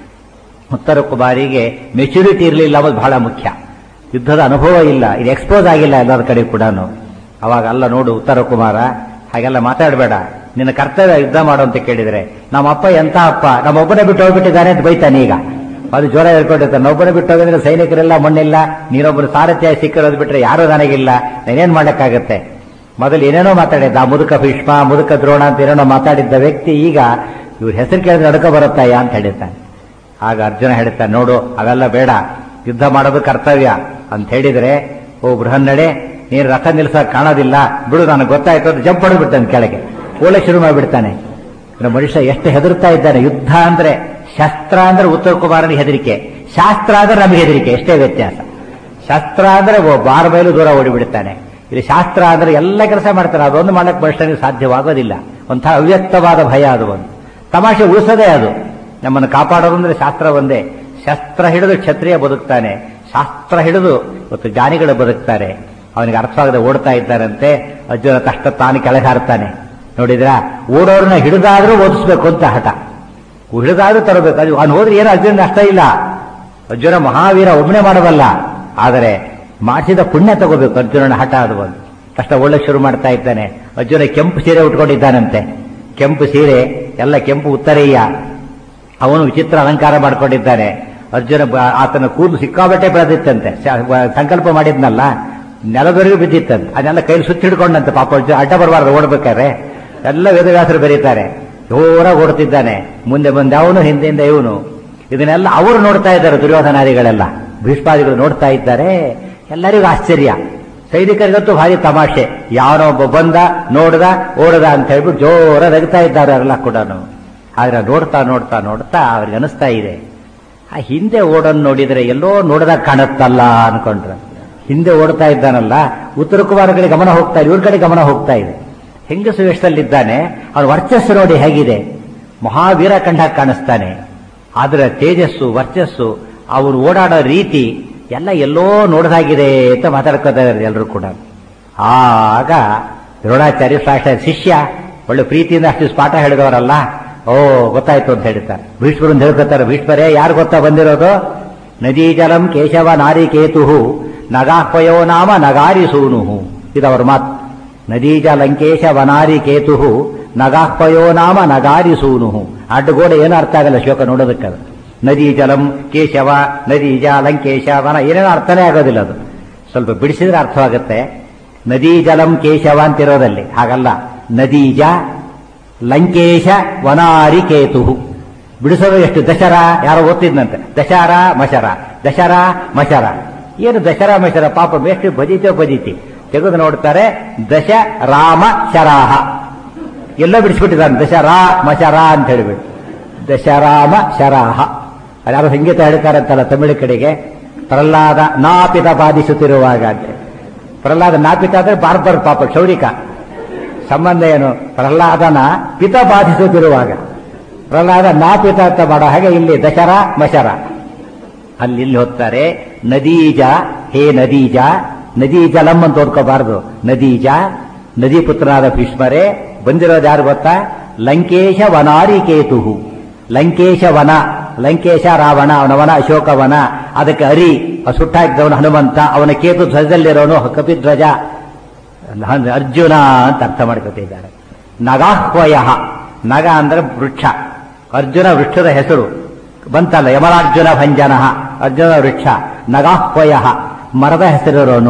ಉತ್ತರ ಕುಮಾರಿಗೆ ಮೆಚುರಿಟಿ ಇರಲಿಲ್ಲ ಅನ್ನೋದು ಬಹಳ ಮುಖ್ಯ ಯುದ್ಧದ ಅನುಭವ ಇಲ್ಲ ಇದು ಎಕ್ಸ್ಪೋಸ್ ಆಗಿಲ್ಲ ಎಲ್ಲರ ಕಡೆ ಕೂಡ ಅವಾಗ ಅಲ್ಲ ನೋಡು ಉತ್ತರ ಕುಮಾರ ಹಾಗೆಲ್ಲ ಮಾತಾಡಬೇಡ ನಿನ್ನ ಕರ್ತವ್ಯ ಯುದ್ಧ ಮಾಡು ಅಂತ ಕೇಳಿದ್ರೆ ನಮ್ಮ ಅಪ್ಪ ಎಂತ ಅಪ್ಪ ನಮ್ಮೊಬ್ಬನೇ ಬಿಟ್ಟು ಹೋಗ್ಬಿಟ್ಟಿದ್ದಾನೆ ಅಂತ ಬೈತಾನೆ ಈಗ ಅದು ಜ್ವರ ಹೇಳ್ಕೊಂಡಿರ್ತಾನೆ ನೊಬ್ಬನೇ ಬಿಟ್ಟು ಹೋಗಿದ್ರೆ ಸೈನಿಕರೆಲ್ಲ ಮಣ್ಣಿಲ್ಲ ನೀನೊಬ್ಬರು ಸಾರಥಿಯಾಗಿ ಸಿಕ್ಕಿರೋದು ಬಿಟ್ರೆ ಯಾರೂ ನನಗಿಲ್ಲ ನಾನೇನ್ ಮಾಡಕ್ಕಾಗತ್ತೆ ಮೊದಲು ಏನೇನೋ ಮಾತಾಡಿದ್ದ ಆ ಮುದುಕ ಭೀಷ್ಮ ಮುದುಕ ದ್ರೋಣ ಅಂತ ಏನೇನೋ ಮಾತಾಡಿದ್ದ ವ್ಯಕ್ತಿ ಈಗ ಇವ್ರ ಹೆಸರು ಕೇಳಿದ್ರೆ ನಡ್ಕ ಬರುತ್ತಾಯ ಅಂತ ಹೇಳಿರ್ತಾನೆ ಆಗ ಅರ್ಜುನ ಹೇಳ್ತಾನೆ ನೋಡು ಅವೆಲ್ಲ ಬೇಡ ಯುದ್ಧ ಮಾಡೋದು ಕರ್ತವ್ಯ ಅಂತ ಹೇಳಿದ್ರೆ ಓ ಬೃಹನ್ನಡೆ ನೀನು ರಥ ನಿಲ್ಸಕ್ ಕಾಣೋದಿಲ್ಲ ಬಿಡು ನನಗೆ ಗೊತ್ತಾಯ್ತು ಅಂತ ಜಂಪ್ ಹೊಡೆದ್ಬಿಡ್ತಾನೆ ಕೆಳಗೆ ಓಲೆ ಶುರು ಮಾಡಿಬಿಡ್ತಾನೆ ಇನ್ನು ಮನುಷ್ಯ ಎಷ್ಟು ಹೆದರ್ತಾ ಇದ್ದಾನೆ ಯುದ್ಧ ಅಂದ್ರೆ ಶಸ್ತ್ರ ಅಂದ್ರೆ ಉತ್ತರ ಕುಮಾರನಿಗೆ ಹೆದರಿಕೆ ಶಾಸ್ತ್ರ ಅಂದ್ರೆ ನಮಗೆ ಹೆದರಿಕೆ ಎಷ್ಟೇ ವ್ಯತ್ಯಾಸ ಶಸ್ತ್ರ ಅಂದ್ರೆ ಒಬ್ಬ ಬಾರ ಬಯಲು ದೂರ ಓಡಿಬಿಡ್ತಾನೆ ಇಲ್ಲಿ ಶಾಸ್ತ್ರ ಅಂದ್ರೆ ಎಲ್ಲ ಕೆಲಸ ಮಾಡ್ತಾರೆ ಅದೊಂದು ಮಾಡಕ್ ಮನುಷ್ಯನಿಗೆ ಸಾಧ್ಯವಾಗೋದಿಲ್ಲ ಒಂಥರ ಅವ್ಯಕ್ತವಾದ ಭಯ ಅದು ಒಂದು ತಮಾಷೆ ಉಳಿಸೋದೇ ಅದು ನಮ್ಮನ್ನು ಕಾಪಾಡೋದು ಅಂದ್ರೆ ಶಾಸ್ತ್ರ ಒಂದೇ ಶಸ್ತ್ರ ಹಿಡಿದು ಕ್ಷತ್ರಿಯ ಬದುಕ್ತಾನೆ ಶಾಸ್ತ್ರ ಹಿಡಿದು ಇವತ್ತು ಜ್ಞಾನಿಗಳು ಬದುಕ್ತಾರೆ ಅವನಿಗೆ ಅರ್ಥವಾಗದೆ ಓಡ್ತಾ ಇದ್ದಾರಂತೆ ಅರ್ಜುನ ಕಷ್ಟ ತಾನು ಕೆಳಗೆ ಹಾರ್ತಾನೆ ನೋಡಿದ್ರ ಓಡೋರನ್ನ ಹಿಡಿದಾದ್ರೂ ಓದಿಸ್ಬೇಕು ಅಂತ ಹಠ ಹಿಡಿದಾದ್ರೂ ತರಬೇಕು ಅದು ಅವ್ನು ಹೋದ್ರೆ ಏನು ಅರ್ಜುನ ನಷ್ಟ ಇಲ್ಲ ಅರ್ಜುನ ಮಹಾವೀರ ಒಬ್ಬನೇ ಮಾಡಬಲ್ಲ ಆದರೆ ಮಾಡಿಸಿದ ಪುಣ್ಯ ತಗೋಬೇಕು ಅರ್ಜುನನ ಹಠ ಅದು ಒಂದು ಕಷ್ಟ ಒಳ್ಳೆ ಶುರು ಮಾಡ್ತಾ ಇದ್ದಾನೆ ಅರ್ಜುನ ಕೆಂಪು ಸೀರೆ ಉಟ್ಕೊಂಡಿದ್ದಾನಂತೆ ಕೆಂಪು ಸೀರೆ ಎಲ್ಲ ಕೆಂಪು ಉತ್ತರಯ್ಯ ಅವನು ವಿಚಿತ್ರ ಅಲಂಕಾರ ಮಾಡ್ಕೊಂಡಿದ್ದಾನೆ ಅರ್ಜುನ ಬ- ಆತನ ಕೂದಲು ಸಿಕ್ಕಾಬಟ್ಟೆ ಬೆಳೆದಿತ್ತಂತೆ ಸ- ವ- ಸಂಕಲ್ಪ ಮಾಡಿದ್ನಲ್ಲ ನೆಲದವರೆಗೂ ಬಿದ್ದಿತ್ತಂತೆ ಅದನ್ನೆಲ್ಲ ಕೈಲಿ ಸುತ್ತಿ ಹಿಡ್ಕೊಂಡಂತೆ ಪಾಪ ಅರ್ಜುನ ಅಡ್ಡ ಬರಬಾರ್ದು ಓಡ್ಬೇಕಾದ್ರೆ ಎಲ್ಲ ವೇದವ್ಯಾಸರು ಬರೀತಾರೆ ಜೋರಾಗಿ ಓಡ್ತಿದ್ದಾನೆ ಮುಂದೆ ಬಂದೆ ಅವನು ಹಿಂದೆಯಿಂದ ಇವನು ಇದನ್ನೆಲ್ಲ ಅವರು ನೋಡ್ತಾ ಇದ್ದಾರೆ ದುರ್ಯೋಧನಾದಿಗಳೆಲ್ಲ ಭೀಷ್ಮಾದಿಗಳು ನೋಡ್ತಾ ಇದ್ದಾರೆ ಎಲ್ಲರಿಗೂ ಆಶ್ಚರ್ಯ ಸೈನಿಕರಿಗಂತೂ ಭಾರಿ ತಮಾಷೆ ಯಾವನೋ ಒಬ್ಬ ಬಂದ ನೋಡ್ದ ಓಡದ ಅಂತ ಹೇಳ್ಬಿಟ್ಟು ಜೋರ ನಗ್ತಾ ಇದ್ದಾರೆ ಅವರೆಲ್ಲ ಕೂಡ ಆದ್ರೆ ನೋಡ್ತಾ ನೋಡ್ತಾ ನೋಡ್ತಾ ಅವ್ರಿಗೆ ಅನಿಸ್ತಾ ಇದೆ ಆ ಹಿಂದೆ ಓಡೋನ್ ನೋಡಿದ್ರೆ ಎಲ್ಲೋ ನೋಡ್ದಾಗ ಕಾಣುತ್ತಲ್ಲ ಅನ್ಕೊಂಡ್ರ ಹಿಂದೆ ಓಡ್ತಾ ಇದ್ದಾನಲ್ಲ ಉತ್ತರ ಕುಮಾರ ಕಡೆ ಗಮನ ಹೋಗ್ತಾ ಇದೆ ಇವ್ರ ಕಡೆ ಗಮನ ಹೋಗ್ತಾ ಇದೆ ಹೆಂಗಸು ವೇಷದಲ್ಲಿದ್ದಾನೆ ಅವನ ವರ್ಚಸ್ಸು ನೋಡಿ ಹೇಗಿದೆ ಮಹಾವೀರ ಕಂಡಾಗ ಕಾಣಿಸ್ತಾನೆ ಆದ್ರೆ ತೇಜಸ್ಸು ವರ್ಚಸ್ಸು ಅವರು ಓಡಾಡೋ ರೀತಿ ಎಲ್ಲ ಎಲ್ಲೋ ನೋಡ್ದಾಗಿದೆ ಅಂತ ಮಾತಾಡ್ಕೋತಾರೆ ಎಲ್ಲರೂ ಕೂಡ ಆಗ ದ್ರೋಣಾಚಾರ್ಯ ಶ್ರೇಷ್ಠ ಶಿಷ್ಯ ಒಳ್ಳೆ ಪ್ರೀತಿಯಿಂದ ಅಷ್ಟು ಪಾಠ ಹೇಳಿದವರಲ್ಲ ಓ ಗೊತ್ತಾಯ್ತು ಅಂತ ಹೇಳ್ತಾರೆ ಭೀಷ್ಮರು ಅಂತ ಹೇಳ್ಕೊತಾರೆ ಭೀಷ್ಮರೇ ಯಾರು ಗೊತ್ತಾ ಬಂದಿರೋದು ನದೀ ಜಲಂ ಕೇಶವ ನಾರಿ ಕೇತುಹು ನಗಾಹ್ವಯೋ ನಾಮ ನಗಾರಿ ಸೂನುಹು ಇದವರ ಮಾತು ನದೀ ಜಲಂಕೇಶ ವನಾರಿ ಕೇತುಹು ನಗಾಹ್ವಯೋ ನಾಮ ನಗಾರಿ ಸೂನುಹು ಅಡ್ಡಗೋಡೆ ಏನು ಅರ್ಥ ಆಗಲ್ಲ ಶ್ಲೋಕ ನೋಡೋದಕ್ಕದು ನದಿ ಜಲಂ ಕೇಶವ ನದಿ ಜ ಲಂಕೇಶ ವನ ಏನೇನೋ ಅರ್ಥನೇ ಆಗೋದಿಲ್ಲ ಅದು ಸ್ವಲ್ಪ ಬಿಡಿಸಿದ್ರೆ ಅರ್ಥವಾಗುತ್ತೆ ನದಿ ಜಲಂ ಕೇಶವ ಅಂತಿರೋದಲ್ಲಿ ಹಾಗಲ್ಲ ನದೀಜ ಲಂಕೇಶ ವನಾರಿ ಕೇತುಹು ಬಿಡಿಸೋದು ಎಷ್ಟು ದಶರ ಯಾರೋ ಓದ್ತಿದ್ನಂತೆ ದಶಾರ ಮಶರ ದಶರ ಮಶರ ಏನು ದಶರ ಮಶರ ಪಾಪ ಎಷ್ಟು ಭಜಿತೋ ಭಜಿತಿ ತೆಗೆದು ನೋಡ್ತಾರೆ ದಶ ರಾಮ ಶರಾಹ ಎಲ್ಲ ಬಿಡಿಸ್ಬಿಟ್ಟಿದ್ದಾನೆ ದಶರಾ ಮಶರ ಅಂತ ಹೇಳಿಬಿಟ್ಟು ದಶರಾಮ ಶರಾಹ ಯಾರೋ ಸಂಗೀತ ಹೇಳ್ತಾರಂತಲ್ಲ ತಮಿಳು ಕಡೆಗೆ ಪ್ರಹ್ಲಾದ ನಾಪಿತ ಬಾಧಿಸುತ್ತಿರುವಾಗ ಅಂತ ಪ್ರಹ್ಲಾದ ನಾಪಿತ ಅಂದ್ರೆ ಬಾರ್ಬರ್ ಪಾಪ ಕ್ಷೌರಿಕ ಸಂಬಂಧ ಏನು ಪ್ರಹ್ಲಾದನ ಪಿತ ಬಾಧಿಸುತ್ತಿರುವಾಗ ಪ್ರಹ್ಲಾದ ನಾಪಿತ ಅಂತ ಮಾಡೋ ಹಾಗೆ ಇಲ್ಲಿ ದಶರ ಮಶರ ಅಲ್ಲಿ ಇಲ್ಲಿ ಹೋಗ್ತಾರೆ ನದೀಜ ಹೇ ನದೀಜ ನದಿ ಜಲಂ ಅಂತ ಓದ್ಕೋಬಾರದು ನದೀಜ ನದಿ ಪುತ್ರನಾದ ಭೀಷ್ಮರೇ ಬಂದಿರೋದು ಯಾರು ಗೊತ್ತಾ ಲಂಕೇಶ ವನಾರಿ ಕೇತುಹು ಲಂಕೇಶ ವನ ಲಂಕೇಶ ರಾವಣ ಅವನ ವನ ಅಶೋಕ ವನ ಅದಕ್ಕೆ ಅರಿ ಆ ಸುಟ್ಟಾಕಿದವನು ಹನುಮಂತ ಅವನ ಕೇತು ಧ್ವಜದಲ್ಲಿರೋನು ಕಪಿಧ್ವಜ ಅರ್ಜುನ ಅಂತ ಅರ್ಥ ಮಾಡ್ಕೊತಿದ್ದಾರೆ ನಗಾಹ್ವಯ ನಗ ಅಂದ್ರೆ ವೃಕ್ಷ ಅರ್ಜುನ ವೃಕ್ಷದ ಹೆಸರು ಬಂತಲ್ಲ ಯಮಲಾರ್ಜುನ ಭಂಜನ ಅರ್ಜುನ ವೃಕ್ಷ ನಗಾಹ್ವಯ ಮರದ ಹೆಸರಿರೋನು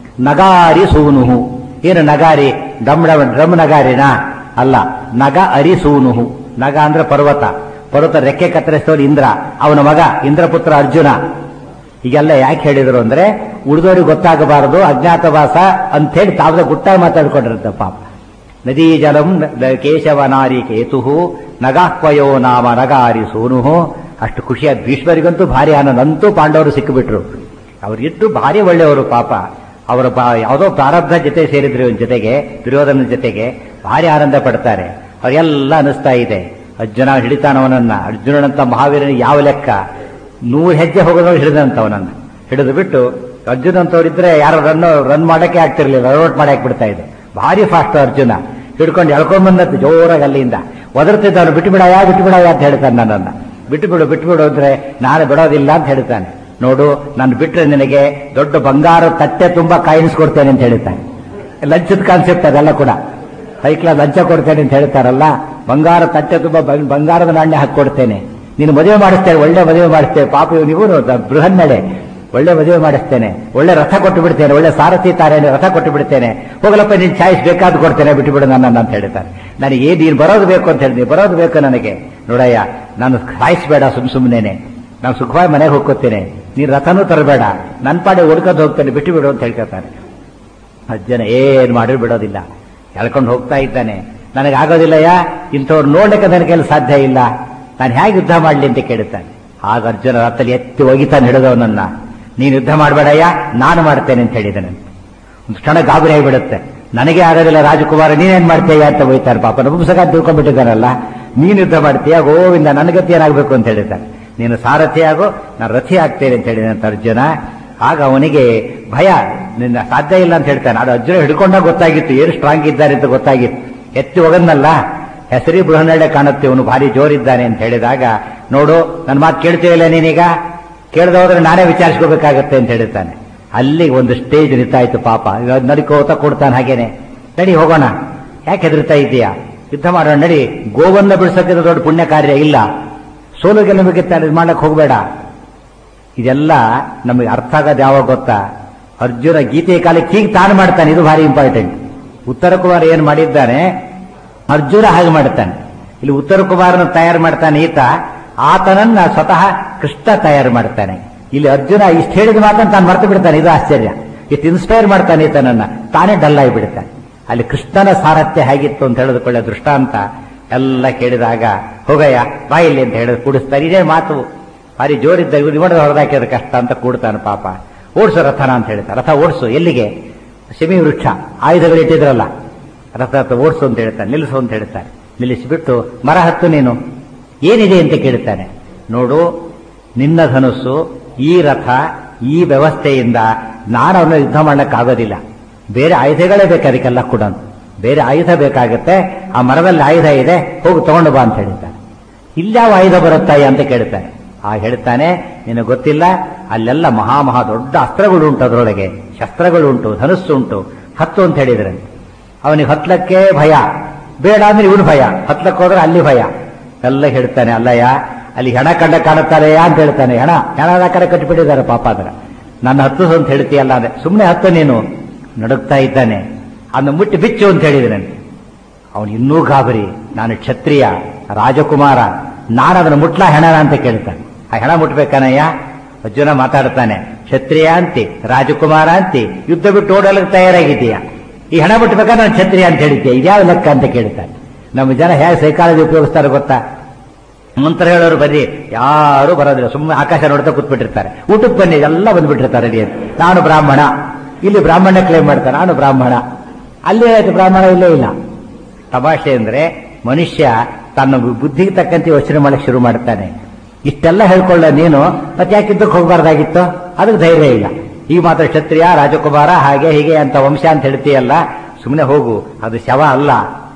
ನಗಾರಿ ಸೂನುಹು ಏನು ನಗಾರಿ ಡಮ್ ಡಮ್ ಡ್ರಮ್ ನಗಾರಿನ ಅಲ್ಲ ನಗ ಅರಿ ಸೂನುಹು ನಗ ಅಂದ್ರೆ ಪರ್ವತ ಪರ್ವತ ರೆಕ್ಕೆ ಕತ್ತರಿಸಿದವರು ಇಂದ್ರ ಅವನ ಮಗ ಇಂದ್ರಪುತ್ರ ಅರ್ಜುನ ಈಗೆಲ್ಲ ಯಾಕೆ ಹೇಳಿದ್ರು ಅಂದ್ರೆ ಉಳಿದವರಿಗೆ ಗೊತ್ತಾಗಬಾರದು ಅಜ್ಞಾತವಾಸ ಅಂತ ಹೇಳಿ ತಾವೇ ಗುಟ್ಟಾಗಿ ಮಾತಾಡ್ಕೊಂಡಿರುತ್ತೆ ಪಾಪ ನದೀ ಜಲಂ ನ- ಕೇಶವನಾರಿ ಕೇತುಹು ನಗಾಹ್ವಯೋ ನಾಮ ನಗಾರಿ ಸೋನುಹು ಅಷ್ಟು ಖುಷಿಯಾದ ಭೀಷ್ಮರಿಗಂತೂ ಭಾರಿ ಆನಂದ ಅಂತೂ ಪಾಂಡವರು ಸಿಕ್ಕಿಬಿಟ್ರು ಅವ್ರಿಗಿಟ್ಟು ಭಾರಿ ಒಳ್ಳೆಯವರು ಪಾಪ ಅವರ ಬಾ- ಯಾವುದೋ ಪ್ರಾರಬ್ಧ ಜೊತೆ ಸೇರಿದ್ರು ಇವನ್ ಜೊತೆಗೆ ದುರ್ಯೋಧನ ಜೊತೆಗೆ ಭಾರಿ ಆನಂದ ಪಡ್ತಾರೆ ಅವ್ರಿಗೆಲ್ಲ ಅನಿಸ್ತಾ ಇದೆ ಅರ್ಜುನ ಹಿಡಿತಾನವನನ್ನ ಅರ್ಜುನನಂತ ಮಹಾವೀರನ ಯಾವ ಲೆಕ್ಕ ನೂರು ಹೆಜ್ಜೆ ಹೋಗೋದವ್ರು ಹಿಡಿದಂತವನನ್ನ ಹಿಡಿದು ಬಿಟ್ಟು ಅರ್ಜುನ್ ಅಂತವ್ರಿದ್ರೆ ಯಾರು ರನ್ ರನ್ ಮಾಡಕ್ಕೆ ಆಗ್ತಿರ್ಲಿಲ್ಲ ರನ್ಔಟ್ ಮಾಡಕ್ ಬಿಡ್ತಾ ಇದೆ ಭಾರಿ ಫಾಸ್ಟ್ ಅರ್ಜುನ ಹಿಡ್ಕೊಂಡು ಎಳ್ಕೊಂಡ್ ಬಂದಂತೆ ಜೋರಾಗಿ ಅಲ್ಲಿಂದ ಒದರ್ತಿದ್ದವನು ಬಿಟ್ಟು ಬಿಡಯ ಬಿಟ್ಟು ಬಿಡಯ ಅಂತ ಹೇಳ್ತಾನೆ ನನ್ನನ್ನ ಬಿಟ್ಟು ಬಿಡು ಬಿಟ್ಟು ಬಿಡು ಅಂದ್ರೆ ನಾನು ಬಿಡೋದಿಲ್ಲ ಅಂತ ಹೇಳ್ತಾನೆ ನೋಡು ನಾನು ಬಿಟ್ರೆ ನಿನಗೆ ದೊಡ್ಡ ಬಂಗಾರ ತಟ್ಟೆ ತುಂಬಾ ಕಾಯಿಸ್ಕೊಡ್ತೇನೆ ಅಂತ ಹೇಳ್ತಾನೆ ಲಂಚದ ಕಾನ್ಸೆಪ್ಟ್ ಅದೆಲ್ಲ ಕೂಡ ಹೈಕ್ಲ ಲಂಚ ಕೊಡ್ತೇನೆ ಅಂತ ಹೇಳ್ತಾರಲ್ಲ ಬಂಗಾರ ತಟ್ಟೆ ತುಂಬಾ ಬಂ- ಬಂಗಾರದ ನಾಣ್ಯ ಹಾಕೊಡ್ತೇನೆ ನೀನು ಮದುವೆ ಮಾಡಿಸ್ತೇನೆ ಒಳ್ಳೆ ಮದುವೆ ಮಾಡಿಸ್ತೇನೆ ಪಾಪ ನೀವು ಬೃಹನ್ನಡೆ ಒಳ್ಳೆ ಮದುವೆ ಮಾಡಿಸ್ತೇನೆ ಒಳ್ಳೆ ರಥ ಕೊಟ್ಟು ಬಿಡ್ತೇನೆ ಒಳ್ಳೆ ಸಾರಥಿ ತಾರೇನೆ ರಥ ಕೊಟ್ಟು ಬಿಡ್ತೇನೆ ಹೋಗಲಪ್ಪ ನೀನ್ ಚಾಯ್ಸ್ ಬೇಕಾದ್ ಕೊಡ್ತೇನೆ ಬಿಟ್ಟು ಬಿಡು ನನ್ನ ಅಂತ ಹೇಳ್ತಾರೆ ನನಗೆ ನೀನು ಬರೋದು ಬೇಕು ಅಂತ ಹೇಳಿದ್ನಿ ಬರೋದು ಬೇಕು ನನಗೆ ನೋಡಯ್ಯ ನಾನು ಸಾಯಿಸ್ಬೇಡ ಸುಮ್ ಸುಮ್ಮನೆ ನಾನು ಸುಖವಾಗಿ ಮನೆಗೆ ಹೋಗ್ಕೋತೇನೆ ನೀನ್ ರಥನೂ ತರಬೇಡ ನನ್ನ ಪಾಡೆ ಹುಡ್ಕೋದು ಹೋಗ್ತೇನೆ ಬಿಟ್ಟು ಬಿಡು ಅಂತ ಹೇಳ್ಕೊತಾನೆ ಅಜ್ಜನ ಏನ್ ಮಾಡಿ ಬಿಡೋದಿಲ್ಲ ಎಳ್ಕೊಂಡು ಹೋಗ್ತಾ ಇದ್ದಾನೆ ನನಗೆ ಆಗೋದಿಲ್ಲಯ್ಯ ಇಂಥವ್ರು ನೋಡ್ಲಿಕ್ಕೆ ನನ್ನ ಕೈಲಿ ಸಾಧ್ಯ ಇಲ್ಲ ನಾನು ಹೇಗೆ ಯುದ್ಧ ಮಾಡ್ಲಿ ಅಂತ ಕೇಳುತ್ತಾನೆ ಆಗ ಅರ್ಜುನ ರಥದಲ್ಲಿ ಎತ್ತಿ ಒಗಿತಾನೆ ಹಿಡಿದವನನ್ನ ನೀನು ಯುದ್ಧ ಮಾಡಬೇಡಯ್ಯ ನಾನು ಮಾಡ್ತೇನೆ ಅಂತ ಹೇಳಿದ್ದಾನೆ ಒಂದು ಕ್ಷಣ ಗಾಬರಿ ಆಗಿಬಿಡುತ್ತೆ ನನಗೆ ಆಗೋದಿಲ್ಲ ರಾಜಕುಮಾರ ನೀನೇನ್ ಮಾಡ್ತೀಯ ಅಂತ ಬೈತಾರೆ ಪಾಪ ನಪುಂಸಕ ತಿಳ್ಕೊಂಡ್ಬಿಟ್ಟಿದ್ದಾನಲ್ಲ ನೀನು ಯುದ್ಧ ಮಾಡ್ತೀಯ ಗೋವಿಂದ ನನ್ನ ಗತಿ ಏನಾಗಬೇಕು ಅಂತ ಹೇಳಿದ್ದಾನೆ ನೀನು ಸಾರಥಿ ಆಗು ನಾನು ರಥಿ ಆಗ್ತೇನೆ ಅಂತ ಹೇಳಿದಂತ ಅರ್ಜುನ ಆಗ ಅವನಿಗೆ ಭಯ ನಿನ್ನ ಸಾಧ್ಯ ಇಲ್ಲ ಅಂತ ಹೇಳ್ತಾನೆ ಅದು ಅರ್ಜುನ ಹಿಡ್ಕೊಂಡಾಗ ಗೊತ್ತಾಗಿತ್ತು ಏನು ಸ್ಟ್ರಾಂಗ್ ಇದ್ದಾರೆ ಅಂತ ಗೊತ್ತಾಗಿತ್ತು ಎತ್ತಿ ಹೋಗನ್ನಲ್ಲ ಹೆಸರಿ ಬೃಹನ್ನಡೆ ಕಾಣುತ್ತೆ ಇವನು ಭಾರಿ ಜೋರಿದ್ದಾನೆ ಅಂತ ಹೇಳಿದಾಗ ನೋಡು ನನ್ನ ಮಾತು ಕೇಳ್ತೀವಿಲ್ಲ ನೀನೀಗ ಕೇಳ್ದ ಹೋದ್ರೆ ನಾನೇ ವಿಚಾರಿಸ್ಕೋಬೇಕಾಗತ್ತೆ ಅಂತ ಹೇಳ್ತಾನೆ ಅಲ್ಲಿ ಒಂದು ಸ್ಟೇಜ್ ನಿಂತಾಯ್ತು ಪಾಪ ನಡಿಕೋತ ಕೊಡ್ತಾನೆ ಹಾಗೇನೆ ನಡಿ ಹೋಗೋಣ ಯಾಕೆ ಹೆದರ್ತಾ ಇದ್ದೀಯಾ ಯುದ್ಧ ಮಾಡೋಣ ನಡಿ ಗೋವನ್ನ ಬಿಡಿಸೋಕ್ಕಿಂತ ದೊಡ್ಡ ಪುಣ್ಯ ಕಾರ್ಯ ಇಲ್ಲ ಸೋಲು ಗೆಲುವಿಗೆ ಇದು ಮಾಡಕ್ಕೆ ಹೋಗಬೇಡ ಇದೆಲ್ಲ ನಮಗೆ ಅರ್ಥ ಆಗೋದು ಯಾವಾಗ ಗೊತ್ತಾ ಅರ್ಜುನ ಗೀತೆಯ ಕಾಲಕ್ಕೆ ಹೀಗೆ ತಾನು ಮಾಡ್ತಾನೆ ಇದು ಭಾರಿ ಇಂಪಾರ್ಟೆಂಟ್ ಉತ್ತರ ಕುಮಾರ್ ಏನು ಮಾಡಿದ್ದಾನೆ ಅರ್ಜುನ ಹಾಗೆ ಮಾಡ್ತಾನೆ ಇಲ್ಲಿ ಉತ್ತರ ಕುಮಾರನ ತಯಾರು ಮಾಡ್ತಾನೆ ಈತ ಆತನನ್ನ ಸ್ವತಃ ಕೃಷ್ಣ ತಯಾರು ಮಾಡ್ತಾನೆ ಇಲ್ಲಿ ಅರ್ಜುನ ಇಷ್ಟು ಹೇಳಿದ ಮಾತನ್ನು ತಾನು ಮರ್ತು ಬಿಡ್ತಾನೆ ಇದು ಆಶ್ಚರ್ಯ ಇಷ್ಟು ಇನ್ಸ್ಪೈರ್ ಮಾಡ್ತಾನೆ ಈತನನ್ನ ತಾನೇ ಡಲ್ ಬಿಡ್ತಾನೆ ಅಲ್ಲಿ ಕೃಷ್ಣನ ಸಾರಥ್ಯ ಹೇಗಿತ್ತು ಅಂತ ಹೇಳಿದುಕೊಳ್ಳೆ ದೃಷ್ಟಾಂತ ಎಲ್ಲ ಕೇಳಿದಾಗ ಹೋಗಯ್ಯ ಬಾಯಿಲ್ಲಿ ಅಂತ ಹೇಳಿದ್ ಕೂಡಿಸ್ತಾರೆ ಇದೇ ಮಾತು ಭಾರಿ ಜೋರಿದ್ದ ಇವ್ರು ನೋಡಿದ್ರೆ ಹೊಡೆದಾಕಿದ್ರೆ ಕಷ್ಟ ಅಂತ ಕೂಡ್ತಾನೆ ಪಾಪ ಓಡಿಸು ರಥನ ಅಂತ ಹೇಳ್ತಾರೆ ರಥ ಓಡಿಸು ಎಲ್ಲಿಗೆ ಶಮಿ ವೃಕ್ಷ ಆಯುಧಗಳಿಟ್ಟಿದ್ರಲ್ಲ ರಥ ರಥ ಓಡಿಸು ಅಂತ ಹೇಳ್ತಾನೆ ನಿಲ್ಲಿಸು ಅಂತ ಹೇಳ್ತಾರೆ ನಿಲ್ಲಿಸಿಬಿಟ್ಟು ಮರ ಹತ್ತು ನೀನು ಏನಿದೆ ಅಂತ ಕೇಳ್ತಾನೆ ನೋಡು ನಿನ್ನ ಧನುಸ್ಸು ಈ ರಥ ಈ ವ್ಯವಸ್ಥೆಯಿಂದ ನಾನು ಅವನ್ನ ಯುದ್ಧ ಮಾಡಕ್ಕಾಗೋದಿಲ್ಲ ಬೇರೆ ಆಯುಧಗಳೇ ಬೇಕು ಅದಕ್ಕೆಲ್ಲ ಕೂಡ ಬೇರೆ ಆಯುಧ ಬೇಕಾಗುತ್ತೆ ಆ ಮರದಲ್ಲಿ ಆಯುಧ ಇದೆ ಹೋಗಿ ತಗೊಂಡು ಬಾ ಅಂತ ಹೇಳ್ತಾನೆ ಇಲ್ಯಾವ ಆಯುಧ ಬರುತ್ತಾಯ ಅಂತ ಕೇಳ್ತಾನೆ ಆ ಹೇಳ್ತಾನೆ ನಿನಗೆ ಗೊತ್ತಿಲ್ಲ ಅಲ್ಲೆಲ್ಲ ಮಹಾ ಮಹಾ ದೊಡ್ಡ ಅಸ್ತ್ರಗಳು ಉಂಟು ಅದರೊಳಗೆ ಶಸ್ತ್ರಗಳು ಉಂಟು ಧನುಸ್ಸು ಉಂಟು ಹತ್ತು ಅಂತ ಹೇಳಿದ್ರೆ ಅವನಿಗೆ ಹತ್ಲಕ್ಕೆ ಭಯ ಬೇಡ ಅಂದ್ರೆ ಇವನು ಭಯ ಹತ್ಲಕ್ಕೆ ಹೋದ್ರೆ ಅಲ್ಲಿ ಭಯ ಎಲ್ಲ ಹೇಳ್ತಾನೆ ಅಲ್ಲಯ್ಯ ಅಲ್ಲಿ ಹೆಣ ಕಂಡ ಕಾಣುತ್ತಾರೆಯಾ ಅಂತ ಹೇಳ್ತಾನೆ ಹೆಣ ಹೆಣದ ಕಡೆ ಕಟ್ಟಿಬಿಟ್ಟಿದ್ದಾರೆ ಪಾಪ ಅದರ ನನ್ನ ಹತ್ತು ಅಂತ ಹೇಳ್ತೀಯಲ್ಲ ಅಂದ್ರೆ ಸುಮ್ಮನೆ ಹತ್ತು ನೀನು ನಡುಗ್ತಾ ಇದ್ದಾನೆ ಅದನ್ನ ಮುಟ್ಟಿ ಬಿಚ್ಚು ಅಂತ ಹೇಳಿದ್ರಂತೆ ಅವನು ಇನ್ನೂ ಗಾಬರಿ ನಾನು ಕ್ಷತ್ರಿಯ ರಾಜಕುಮಾರ ನಾನು ಅದನ್ನು ಮುಟ್ಲಾ ಹೆಣನ ಅಂತ ಕೇಳ್ತಾನೆ ಆ ಹೆಣ ಮುಟ್ಬೇಕನಯ್ಯ ಅರ್ಜುನ ಮಾತಾಡ್ತಾನೆ ಕ್ಷತ್ರಿಯ ಅಂತಿ ರಾಜಕುಮಾರ ಅಂತಿ ಯುದ್ಧ ಬಿಟ್ಟು ಓಡಲಿಕ್ಕೆ ತಯಾರಾಗಿದ್ದೀಯ ಈ ಹೆಣ ಮುಟ್ಬೇಕಾದ್ರೆ ನಾನು ಕ್ಷತ್ರಿಯ ಅಂತ ಹೇಳಿದ್ದೆ ಇದ್ಯಾವ ಲೆಕ್ಕ ಅಂತ ಕೇಳ್ತಾನೆ ನಮ್ಮ ಜನ ಹೇಗೆ ಸೈಕಾಲಜಿ ಉಪಯೋಗಿಸ್ತಾರೆ ಗೊತ್ತಾ ಮಂತ್ರ ಹೇಳೋರು ಬರೀ ಯಾರು ಬರೋದಿಲ್ಲ ಸುಮ್ಮನೆ ಆಕಾಶ ನೋಡ್ತಾ ಕೂತ್ಬಿಟ್ಟಿರ್ತಾರೆ ಊಟಕ್ಕೆ ಬನ್ನಿ ಎಲ್ಲ ಬಂದ್ಬಿಟ್ಟಿರ್ತಾರೆ ಅಲ್ಲಿ ಅಂತ. ನಾನು ಬ್ರಾಹ್ಮಣ ಇಲ್ಲಿ ಬ್ರಾಹ್ಮಣ ಕ್ಲೇಮ್ ಮಾಡ್ತಾರೆ ನಾನು ಬ್ರಾಹ್ಮಣ ಅಲ್ಲಿ ಆಯ್ತು ಬ್ರಾಹ್ಮಣ ಇಲ್ಲೇ ಇಲ್ಲ ತಮಾಷೆ ಅಂದ್ರೆ ಮನುಷ್ಯ ತನ್ನ ಬುದ್ಧಿಗೆ ತಕ್ಕಂತೆ ಯೋಚನೆ ಮಾಡಕ್ಕೆ ಶುರು ಮಾಡ್ತಾನೆ ಇಷ್ಟೆಲ್ಲ ಹೇಳ್ಕೊಳ್ಳ ನೀನು ಮತ್ತೆ ಯಾಕೆ ಯುದ್ಧಕ್ಕೆ ಹೋಗಬಾರ್ದಾಗಿತ್ತು ಅದಕ್ಕೆ ಧೈರ್ಯ ಇಲ್ಲ ಈಗ ಮಾತ್ರ ಕ್ಷತ್ರಿಯ ರಾಜಕುಮಾರ ಹಾಗೆ ಹೀಗೆ ಅಂತ ವಂಶ ಅಂತ ಹೇಳ್ತೀಯಲ್ಲ ಸುಮ್ಮನೆ ಹೋಗು ಅದು ಶವ ಅಲ್ಲ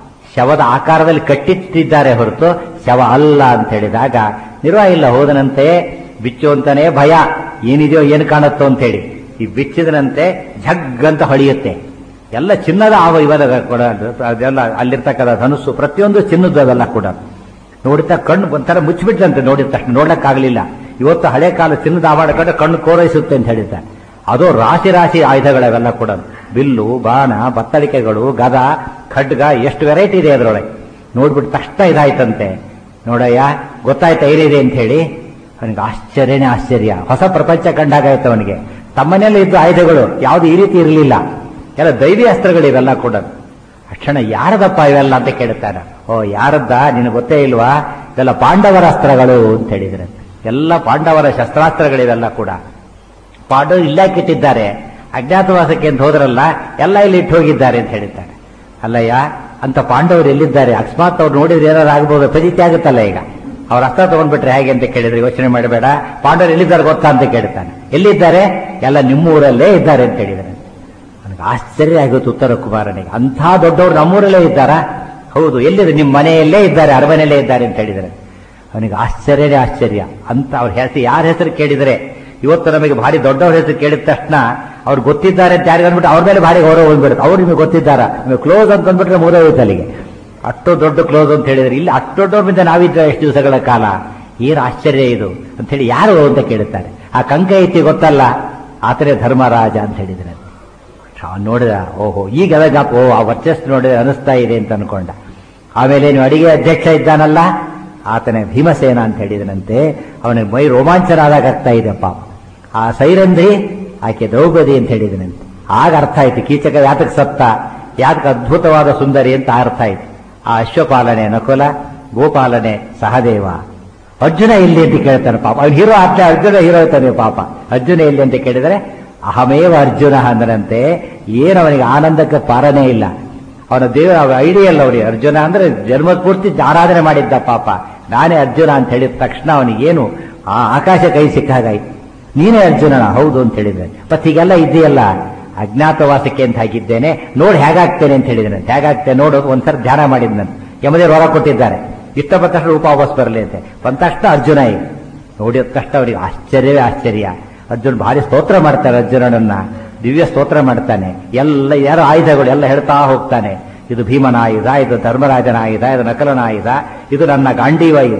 ಶವದ ಆಕಾರದಲ್ಲಿ ಕಟ್ಟಿಟ್ಟಿದ್ದಾರೆ ಹೊರತು ಶವ ಅಲ್ಲ ಅಂತ ಹೇಳಿದಾಗ ನಿರ್ವಾಹ ಇಲ್ಲ ಹೋದನಂತೆ ಬಿಚ್ಚುವಂತಾನೆ ಭಯ ಏನಿದೆಯೋ ಏನು ಕಾಣುತ್ತೋ ಅಂತ ಹೇಳಿ ಈ ಬಿಚ್ಚಿದನಂತೆ ಝಗ್ ಅಂತ ಹೊಳೆಯುತ್ತೆ ಎಲ್ಲ ಚಿನ್ನದ ಆವ ಇವರ ಕೂಡ ಅದೆಲ್ಲ ಅಲ್ಲಿರ್ತಕ್ಕಂಥ ಧನುಸ್ಸು ಪ್ರತಿಯೊಂದು ಚಿನ್ನದ್ದು ಅದೆಲ್ಲ ಕೂಡ ನೋಡಿದ ಕಣ್ಣು ಒಂಥರ ಮುಚ್ಚಿಬಿಟ್ಟಂತೆ ನೋಡಿದ ತಕ್ಷಣ ನೋಡ್ಲಕ್ಕಾಗಲಿಲ್ಲ ಇವತ್ತು ಹಳೆ ಕಾಲ ಚಿನ್ನದ ಆವಾಡ ಕಂಡು ಕಣ್ಣು ಕೋರೈಸುತ್ತೆ ಅಂತ ಹೇಳಿದ್ದ ಅದು ರಾಶಿ ರಾಶಿ ಆಯುಧಗಳವೆಲ್ಲ ಕೂಡ ಬಿಲ್ಲು ಬಾಣ ಬತ್ತಳಿಕೆಗಳು ಗದ ಖಡ್ಗ ಎಷ್ಟು ವೆರೈಟಿ ಇದೆ ಅದರೊಳಗೆ ನೋಡ್ಬಿಟ್ಟು ತಕ್ಷಣ ಇದಾಯ್ತಂತೆ ನೋಡಯ್ಯ ಗೊತ್ತಾಯ್ತಾ ಏನಿದೆ ಅಂತ ಹೇಳಿ ಅವನಿಗೆ ಆಶ್ಚರ್ಯನೇ ಆಶ್ಚರ್ಯ ಹೊಸ ಪ್ರಪಂಚ ಕಂಡಾಗಾಯ್ತು ಅವನಿಗೆ ತಮ್ಮನೇಲಿ ಇದ್ದ ಆಯುಧಗಳು ಯಾವುದು ಈ ರೀತಿ ಇರಲಿಲ್ಲ ಎಲ್ಲ ದೈವಿ ಅಸ್ತ್ರಗಳು ಇವೆಲ್ಲ ಕೂಡ ಅಕ್ಷಣ ಯಾರದಪ್ಪ ಇವೆಲ್ಲ ಅಂತ ಕೇಳ್ತಾನೆ ಓ ಯಾರದ್ದ ನಿನಗೆ ಗೊತ್ತೇ ಇಲ್ವಾ ಇವೆಲ್ಲ ಪಾಂಡವರ ಅಸ್ತ್ರಗಳು ಅಂತ ಹೇಳಿದ್ರೆ ಎಲ್ಲ ಪಾಂಡವರ ಶಸ್ತ್ರಾಸ್ತ್ರಗಳಿವೆಲ್ಲ ಕೂಡ ಪಾಂಡವರು ಇಲ್ಲಾಕಿಟ್ಟಿದ್ದಾರೆ ಅಜ್ಞಾತವಾಸಕ್ಕೆ ಅಂತ ಹೋದ್ರಲ್ಲ ಎಲ್ಲ ಇಲ್ಲಿ ಇಟ್ಟು ಹೋಗಿದ್ದಾರೆ ಅಂತ ಹೇಳಿದ್ದಾರೆ ಅಲ್ಲಯ್ಯ ಅಂತ ಪಾಂಡವರು ಎಲ್ಲಿದ್ದಾರೆ ಅಕಸ್ಮಾತ್ ಅವ್ರು ನೋಡಿದ್ರೆ ಏನಾರು ಆಗ್ಬೋದು ಫಜಿತಿ ಆಗುತ್ತಲ್ಲ ಈಗ ಅವ್ರ ಅಸ್ತ್ರ ತಗೊಂಡ್ಬಿಟ್ರೆ ಹೇಗೆ ಅಂತ ಕೇಳಿದ್ರೆ ಯೋಚನೆ ಮಾಡಬೇಡ ಪಾಂಡವರು ಎಲ್ಲಿದ್ದಾರೆ ಗೊತ್ತಾ ಅಂತ ಕೇಳ್ತಾನೆ ಎಲ್ಲಿದ್ದಾರೆ ಎಲ್ಲ ನಿಮ್ಮ ಊರಲ್ಲೇ ಇದ್ದಾರೆ ಅಂತ ಹೇಳಿದ್ದಾರೆ ನನಗೆ ಆಶ್ಚರ್ಯ ಆಗುತ್ತೆ ಉತ್ತರ ಕುಮಾರನಿಗೆ ಅಂಥ ದೊಡ್ಡವರು ನಮ್ಮೂರಲ್ಲೇ ಇದ್ದಾರಾ ಹೌದು ಎಲ್ಲಿದೆ ನಿಮ್ಮ ಮನೆಯಲ್ಲೇ ಇದ್ದಾರೆ ಅರಮನೆಯಲ್ಲೇ ಇದ್ದಾರೆ ಅಂತ ಹೇಳಿದರೆ ಅವನಿಗೆ ಆಶ್ಚರ್ಯನೇ ಆಶ್ಚರ್ಯ ಅಂತ ಅವ್ರ ಹೆಸರು ಯಾರ ಹೆಸರು ಕೇಳಿದರೆ ಇವತ್ತು ನಮಗೆ ಭಾರಿ ದೊಡ್ಡವ್ರ ಹೆಸರು ಕೇಳಿದ ತಕ್ಷಣ ಅವ್ರು ಗೊತ್ತಿದ್ದಾರೆ ಅಂತ ಯಾರಿಗೆ ಅಂದ್ಬಿಟ್ಟು ಅವ್ರ ಮೇಲೆ ಭಾರಿ ಗೌರವ ಬಂದ್ಬಿಡುತ್ತೆ ಅವ್ರು ನಿಮಗೆ ಗೊತ್ತಿದ್ದಾರ ನಿಮಗೆ ಕ್ಲೋಸ್ ಅಂತ ಅಂದ್ಬಿಟ್ರೆ ಮೂರೇ ಹೋಯ್ತು ಅಲ್ಲಿಗೆ ಅಷ್ಟು ದೊಡ್ಡ ಕ್ಲೋಸ್ ಅಂತ ಹೇಳಿದ್ರೆ ಇಲ್ಲಿ ಅಷ್ಟು ದೊಡ್ಡವ್ರ ಮೇಲೆ ನಾವಿದ್ದ ಎಷ್ಟು ದಿವಸಗಳ ಕಾಲ ಏನು ಆಶ್ಚರ್ಯ ಇದು ಅಂತ ಹೇಳಿ ಯಾರು ಅಂತ ಕೇಳುತ್ತಾರೆ ಆ ಕಂಕ ಐತಿ ಗೊತ್ತಲ್ಲ ಆತನೇ ಧರ್ಮರಾಜ ಅಂತ ಹೇಳಿದ್ರೆ ಅವ್ನು ನೋಡಿದ ಓಹೋ ಈಗ ಅದ ಜ್ಞಾಪ ಓ ಆ ವರ್ಚಸ್ ನೋಡಿ ಅನಿಸ್ತಾ ಇದೆ ಅಂತ ಅನ್ಕೊಂಡ ಆಮೇಲೆ ನೀವು ಅಡಿಗೆ ಅಧ್ಯಕ್ಷ ಇದ್ದಾನಲ್ಲ ಆತನೇ ಭೀಮಸೇನ ಅಂತ ಹೇಳಿದನಂತೆ ಅವನಿಗೆ ಮೈ ರೋಮಾಂಚನ ಆದಾಗ ಆಗ್ತಾ ಇದೆ ಪಾಪ ಆ ಸೈರಂಧ್ರಿ ಆಕೆ ದ್ರೌಪದಿ ಅಂತ ಹೇಳಿದನಂತೆ ಆಗ ಅರ್ಥ ಆಯ್ತು ಕೀಚಕ ಯಾತಕ್ಕೆ ಸತ್ತ ಯಾತಕ್ಕೆ ಅದ್ಭುತವಾದ ಸುಂದರಿ ಅಂತ ಅರ್ಥ ಆಯ್ತು ಆ ಅಶ್ವಪಾಲನೆ ನಕುಲ ಗೋಪಾಲನೆ ಸಹದೇವ ಅರ್ಜುನ ಇಲ್ಲಿ ಅಂತ ಕೇಳ್ತಾನೆ ಪಾಪ ಅವ್ನು ಹೀರೋ ಆಗ್ತಾ ಅರ್ಜುನ ಹೀರೋ ಇರ್ತಾನೆ ಪಾಪ ಅರ್ಜುನ ಇಲ್ಲಿ ಅಂತ ಕೇಳಿದರೆ ಅಹಮೇವ ಅರ್ಜುನ ಅಂದರಂತೆ ಏನು ಅವನಿಗೆ ಆನಂದಕ್ಕೆ ಪಾರನೇ ಇಲ್ಲ ಅವನ ದೇವ ಐಡಿಯಲ್ ಅವನಿಗೆ ಅರ್ಜುನ ಅಂದ್ರೆ ಜನ್ಮದ ಪೂರ್ತಿ ಆರಾಧನೆ ಮಾಡಿದ್ದ ಪಾಪ ನಾನೇ ಅರ್ಜುನ ಅಂತ ಹೇಳಿದ ತಕ್ಷಣ ಅವನಿಗೇನು ಆ ಆಕಾಶ ಕೈ ಸಿಕ್ಕಾಗಾಯ್ತು ನೀನೇ ಅರ್ಜುನನ ಹೌದು ಅಂತ ಹೇಳಿದ್ರೆ ಮತ್ತೆ ಹೀಗೆಲ್ಲ ಇದೆಯಲ್ಲ ಅಜ್ಞಾತವಾಸಕ್ಕೆ ಅಂತ ಹಾಕಿದ್ದೇನೆ ನೋಡಿ ಹೇಗಾಗ್ತೇನೆ ಅಂತ ಹೇಳಿದ್ದೇನೆ ಹೇಗಾಗ್ತೇನೆ ನೋಡು ಒಂದ್ಸಲ ಧ್ಯಾನ ಮಾಡಿದ್ನಂತೆ ಯಮದೇವ್ರು ಹೊರ ಕೊಟ್ಟಿದ್ದಾರೆ ಇಷ್ಟ ಬಂದ ತಕ್ಷಣ ರೂಪ ವಾಪಸ್ ಬರಲಿ ಅಂತ ಬಂದ ತಕ್ಷಣ ಅರ್ಜುನ ಈಗ ನೋಡಿದ ತಕ್ಷಣ ಅವರಿಗೆ ಆಶ್ಚರ್ಯವೇ ಆಶ್ಚರ್ಯ ಅರ್ಜುನ್ ಭಾರಿ ಸ್ತೋತ್ರ ಮಾಡ್ತಾರೆ ಅರ್ಜುನನನ್ನ ದಿವ್ಯ ಸ್ತೋತ್ರ ಮಾಡ್ತಾನೆ ಎಲ್ಲ ಯಾರು ಆಯುಧಗಳು ಎಲ್ಲ ಹೇಳ್ತಾ ಹೋಗ್ತಾನೆ ಇದು ಭೀಮನ ಆಯುಧ ಇದು ಧರ್ಮರಾಜನ ಆಯುಧ ಇದು ನಕಲನ ಆಯುಧ ಇದು ನನ್ನ ಗಾಂಡೀವ ಇದು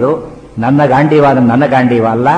ನನ್ನ ಗಾಂಡೀವ ನನ್ನ ಗಾಂಡೀವ ಅಲ್ಲ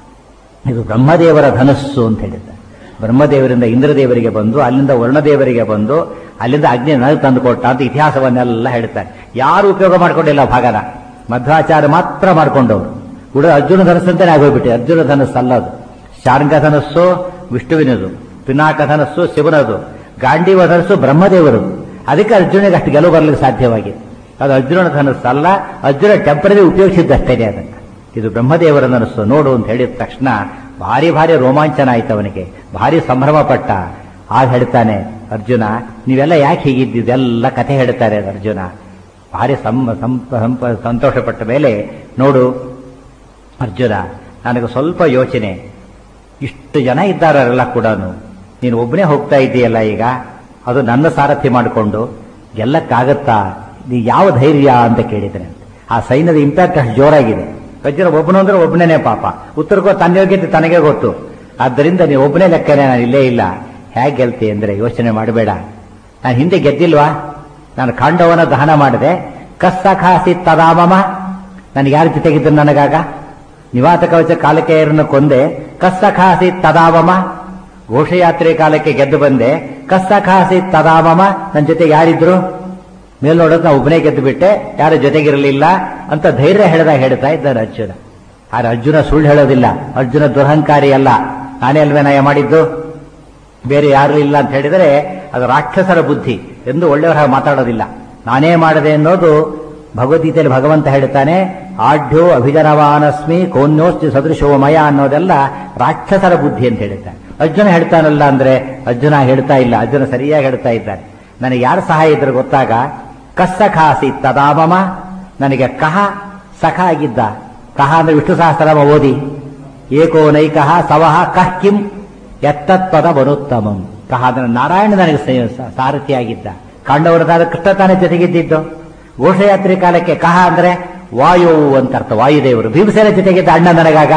ಇದು ಬ್ರಹ್ಮದೇವರ ಧನಸ್ಸು ಅಂತ ಹೇಳಿದ್ದಾರೆ ಬ್ರಹ್ಮದೇವರಿಂದ ಇಂದ್ರದೇವರಿಗೆ ಬಂದು ಅಲ್ಲಿಂದ ವರ್ಣದೇವರಿಗೆ ಬಂದು ಅಲ್ಲಿಂದ ಅಗ್ನಿ ನನಗೆ ತಂದು ಕೊಟ್ಟ ಅಂತ ಇತಿಹಾಸವನ್ನೆಲ್ಲ ಹೇಳ್ತಾರೆ ಯಾರು ಉಪಯೋಗ ಮಾಡ್ಕೊಂಡಿಲ್ಲ ಆ ಭಾಗನ ಮಧ್ವಾಚಾರ್ಯ ಮಾತ್ರ ಮಾಡ್ಕೊಂಡವರು ಕೂಡ ಅರ್ಜುನ ಧನಸ್ಸಂತಾನೆ ಆಗೋಗ್ಬಿಟ್ಟೆ ಅರ್ಜುನ ಧನಸ್ಸು ಅಲ್ಲ ಅದು ಶಾರ್ಂಗ ಧನಸ್ಸು ವಿಷ್ಣುವಿನದು ಪಿನಾಕ ಧನಸ್ಸು ಶಿವನದು ಗಾಂಡೀವ ಧನಸ್ಸು ಬ್ರಹ್ಮದೇವರು ಅದಕ್ಕೆ ಅರ್ಜುನಿಗೆ ಅಷ್ಟು ಗೆಲುವು ಬರಲಿಕ್ಕೆ ಸಾಧ್ಯವಾಗಿದೆ ಅದು ಅರ್ಜುನನ ಧನಸ್ಸು ಅಲ್ಲ ಅರ್ಜುನ ಟೆಂಪರರಿ ಉಪಯೋಗಿಸಿದ್ದಷ್ಟೇನೆ ಅದನ್ನು ಇದು ಬ್ರಹ್ಮದೇವರ ಧನಸ್ಸು ನೋಡು ಅಂತ ಹೇಳಿದ ತಕ್ಷಣ ಭಾರಿ ಭಾರಿ ರೋಮಾಂಚನ ಆಯ್ತು ಅವನಿಗೆ ಭಾರಿ ಸಂಭ್ರಮ ಪಟ್ಟ ಆಗ ಹೇಳ್ತಾನೆ ಅರ್ಜುನ ನೀವೆಲ್ಲ ಯಾಕೆ ಹೀಗಿದ್ದಿದ್ದೆಲ್ಲ ಕಥೆ ಹೇಳ್ತಾರೆ ಅದು ಅರ್ಜುನ ಭಾರಿ ಸಂ- ಸಂಪ- ಸಂಪ- ಸಂತೋಷಪಟ್ಟ ಮೇಲೆ ನೋಡು ಅರ್ಜುನ ನನಗೆ ಸ್ವಲ್ಪ ಯೋಚನೆ ಇಷ್ಟು ಜನ ಇದ್ದಾರೆಲ್ಲ ಕೂಡ ನೀನು ಒಬ್ಬನೇ ಹೋಗ್ತಾ ಇದ್ದೀಯಲ್ಲ ಈಗ ಅದು ನನ್ನ ಸಾರಥ್ಯ ಮಾಡಿಕೊಂಡು ಗೆಲ್ಲಕ್ಕಾಗತ್ತಾ ನೀ ಯಾವ ಧೈರ್ಯ ಅಂತ ಕೇಳಿದ್ರೆ ಆ ಸೈನ್ಯದ ಇಂಪ್ಯಾಕ್ಟ್ ಅಷ್ಟು ಜೋರಾಗಿದೆ ವಜ್ರ ಒಬ್ಬನು ಅಂದ್ರೆ ಒಬ್ಬನೇ ಪಾಪ ಉತ್ತರಕ್ಕೋ ತನ್ನ ಯೋಗ್ಯತೆ ತನಗೆ ಗೊತ್ತು ಆದ್ದರಿಂದ ನೀವು ಒಬ್ಬನೇ ಲೆಕ್ಕನೇ ನಾನು ಇಲ್ಲೇ ಇಲ್ಲ ಹೇಗೆ ಗೆಲ್ತಿ ಅಂದ್ರೆ ಯೋಚನೆ ಮಾಡಬೇಡ ನಾನು ಹಿಂದೆ ಗೆದ್ದಿಲ್ವಾ ನಾನು ಖಾಂಡವನ ದಹನ ಮಾಡಿದೆ ಕಸ್ಸಖಾಸಿ ತದಾಮಮ ನನಗೆ ಯಾರ ಜೊತೆಗಿದ್ದು ನನಗಾಗ ನಿವಾತ ಕವಚ ಕಾಲಕೆಯರನ್ನು ಕೊಂದೆ ಕಸ್ಸಖಾಸಿ ತದಾಮಮ ಘೋಷಯಾತ್ರೆ ಕಾಲಕ್ಕೆ ಗೆದ್ದು ಬಂದೆ ಕಸ್ಸಖಾಸಿ ತದಾಮಮ ನನ್ನ ಜೊತೆಗೆ ಯಾರಿದ್ರು ಮೇಲ್ ನೋಡೋದು ನಾ ಒಬ್ಬನೇ ಗೆದ್ದು ಬಿಟ್ಟೆ ಯಾರ ಜೊತೆಗಿರಲಿಲ್ಲ ಅಂತ ಧೈರ್ಯ ಹೇಳ್ದಾಗ ಹೇಳ್ತಾ ಇದ್ದಾರೆ ಅರ್ಜುನ ಆದ್ರೆ ಅರ್ಜುನ ಸುಳ್ಳು ಹೇಳೋದಿಲ್ಲ ಅರ್ಜುನ ದುರಹಂಕಾರಿ ಅಲ್ಲ ನಾನೇ ಅಲ್ವೇ ನಯ ಮಾಡಿದ್ದು ಬೇರೆ ಯಾರು ಇಲ್ಲ ಅಂತ ಹೇಳಿದರೆ ಅದು ರಾಕ್ಷಸರ ಬುದ್ಧಿ ಎಂದು ಒಳ್ಳೆಯವರ ಹಾಗೆ ಮಾತಾಡೋದಿಲ್ಲ ನಾನೇ ಮಾಡದೆ ಅನ್ನೋದು ಭಗವದ್ಗೀತೆಯಲ್ಲಿ ಭಗವಂತ ಹೇಳ್ತಾನೆ ಆಢ್ಯೋ ಅಭಿಜನವಾನಸ್ಮಿ ಕೋನ್ಯೋಸ್ತಿ ಸದೃಶೋ ಮಯ ಅನ್ನೋದೆಲ್ಲ ರಾಕ್ಷಸರ ಬುದ್ಧಿ ಅಂತ ಹೇಳ್ತಾನೆ ಅರ್ಜುನ ಹೇಳ್ತಾನಲ್ಲ ಅಂದ್ರೆ ಅರ್ಜುನ ಹೇಳ್ತಾ ಇಲ್ಲ ಅರ್ಜುನ ಸರಿಯಾಗಿ ಹೇಳ್ತಾ ಇದ್ದಾನೆ ನನಗೆ ಯಾರು ಸಹಾಯ ಇದ್ರೆ ಗೊತ್ತಾಗ ಕಸ್ಸಖಾಸಿ ತದಾಮಮ ನನಗೆ ಕಹ ಸಖ ಆಗಿದ್ದ ಕಹ ಅಂದ್ರೆ ವಿಷ್ಣು ಸಹಸ್ರನಾಮ ಓದಿ ಏಕೋ ನೈಕಃ ಸವಹ ಕಹ್ ಕಿಂ ಎತ್ತತ್ಪದ ಬರುತ್ತಮಂ ಕಹ ಅಂದ್ರೆ ನಾರಾಯಣ ನನಗೆ ಸ- ಸಾರಥಿಯಾಗಿದ್ದ ಕಾಂಡವರದಾದ ಕೃಷ್ಣ ತಾನೇ ಜೊತೆಗಿದ್ದಿದ್ದು ಘೋಷಯಾತ್ರೆ ಕಾಲಕ್ಕೆ ಕಹ ಅಂದ್ರೆ ವಾಯು ಅಂತ ಅರ್ಥ ವಾಯುದೇವರು ಭೀಮಸೇನ ಜೊತೆಗಿದ್ದ ಅಣ್ಣ ನನಗಾಗ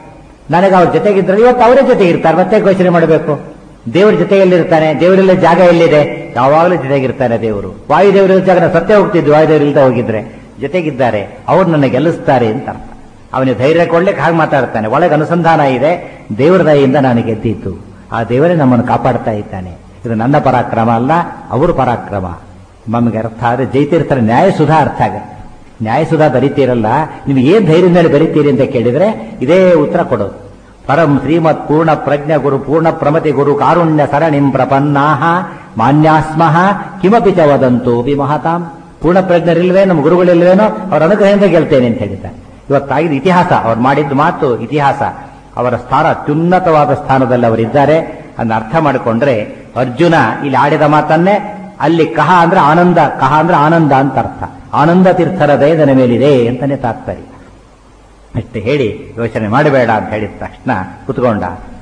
ನನಗೆ ಅವ್ರ ಜೊತೆಗಿದ್ರೆ ಇವತ್ತು ಅವರೇ ಜೊತೆ ಇರ್ತಾರೆ ಮತ್ತೆ ಘೋಷಣೆ ಮಾಡಬೇಕು ದೇವ್ರ ಜೊತೆಯಲ್ಲಿರ್ತಾನೆ ದೇವರೆಲ್ಲ ಜಾಗ ಎಲ್ಲಿದೆ ಯಾವಾಗಲೂ ಜೊತೆಗಿರ್ತಾನೆ ದೇವರು ವಾಯುದೇವರ ಜಾಗ ನಾವು ಸತ್ಯ ಹೋಗ್ತಿದ್ವಿ ವಾಯುದೇವರು ಇಲ್ದ ಹೋಗಿದ್ರೆ ಜೊತೆಗಿದ್ದಾರೆ ಅವ್ರು ನನ್ನ ಗೆಲ್ಲಿಸ್ತಾರೆ ಅಂತ ಅರ್ಥ ಅವನಿಗೆ ಧೈರ್ಯ ಕೊಡ್ಲಿಕ್ಕೆ ಹಾಗೆ ಮಾತಾಡ್ತಾನೆ ಒಳಗೆ ಅನುಸಂಧಾನ ಇದೆ ದೇವರ ದಯೆಯಿಂದ ನಾನು ಗೆದ್ದಿತ್ತು ಆ ದೇವರೇ ನಮ್ಮನ್ನು ಕಾಪಾಡ್ತಾ ಇದ್ದಾನೆ ಇದು ನನ್ನ ಪರಾಕ್ರಮ ಅಲ್ಲ ಅವರು ಪರಾಕ್ರಮ ನಮಗೆ ಅರ್ಥ ಆದ್ರೆ ಜೈತೀರ್ಥರ ನ್ಯಾಯಸುಧಾ ಅರ್ಥ ಆಗುತ್ತೆ ನ್ಯಾಯಸುಧಾ ಬರಿತೀರಲ್ಲ ನೀವು ಏನ್ ಧೈರ್ಯದ ಮೇಲೆ ಬರಿತೀರಿ ಅಂತ ಕೇಳಿದ್ರೆ ಇದೇ ಉತ್ತರ ಕೊಡೋದು ಪರಂ ಶ್ರೀಮತ್ ಪೂರ್ಣ ಪ್ರಜ್ಞ ಗುರು ಪೂರ್ಣ ಪ್ರಮತಿ ಗುರು ಕಾರುಣ್ಯ ಸರಣಿಂ ಪ್ರಪನ್ನಾಹ ಮಾನ್ಯಾಸ್ಮಃ ಕಿಮಪಿ ಚ ವದಂತು ವಿಮಹತಾಂ ಪೂರ್ಣ ಪ್ರಜ್ಞರಿಲ್ವೇ ನಮ್ಮ ಗುರುಗಳಿಲ್ವೇನೋ ಅವ್ರ ಅನುಗ್ರಹದಿಂದ ಗೆಲ್ತೇನೆ ಅಂತ ಹೇಳಿದ್ದಾರೆ ಇವತ್ತಾಗಿದ ಇತಿಹಾಸ ಅವ್ರು ಮಾಡಿದ ಮಾತು ಇತಿಹಾಸ ಅವರ ಸ್ಥಾನ ಅತ್ಯುನ್ನತವಾದ ಸ್ಥಾನದಲ್ಲಿ ಅವರಿದ್ದಾರೆ ಅದನ್ನ ಅರ್ಥ ಮಾಡಿಕೊಂಡ್ರೆ ಅರ್ಜುನ ಇಲ್ಲಿ ಆಡಿದ ಮಾತನ್ನೇ ಅಲ್ಲಿ ಕಹ ಅಂದ್ರೆ ಆನಂದ ಕಹ ಅಂದ್ರೆ ಆನಂದ ಅಂತ ಅರ್ಥ ಆನಂದ ತೀರ್ಥರ ದಯದ ಮೇಲಿದೆ ಅಂತಾನೆ ತಾತ್ಪರ್ಯ ಅಷ್ಟೇ ಹೇಳಿ ಯೋಚನೆ ಮಾಡಬೇಡ ಅಂತ ಹೇಳಿದ ತಕ್ಷಣ ಕುತ್ಕೊಂಡ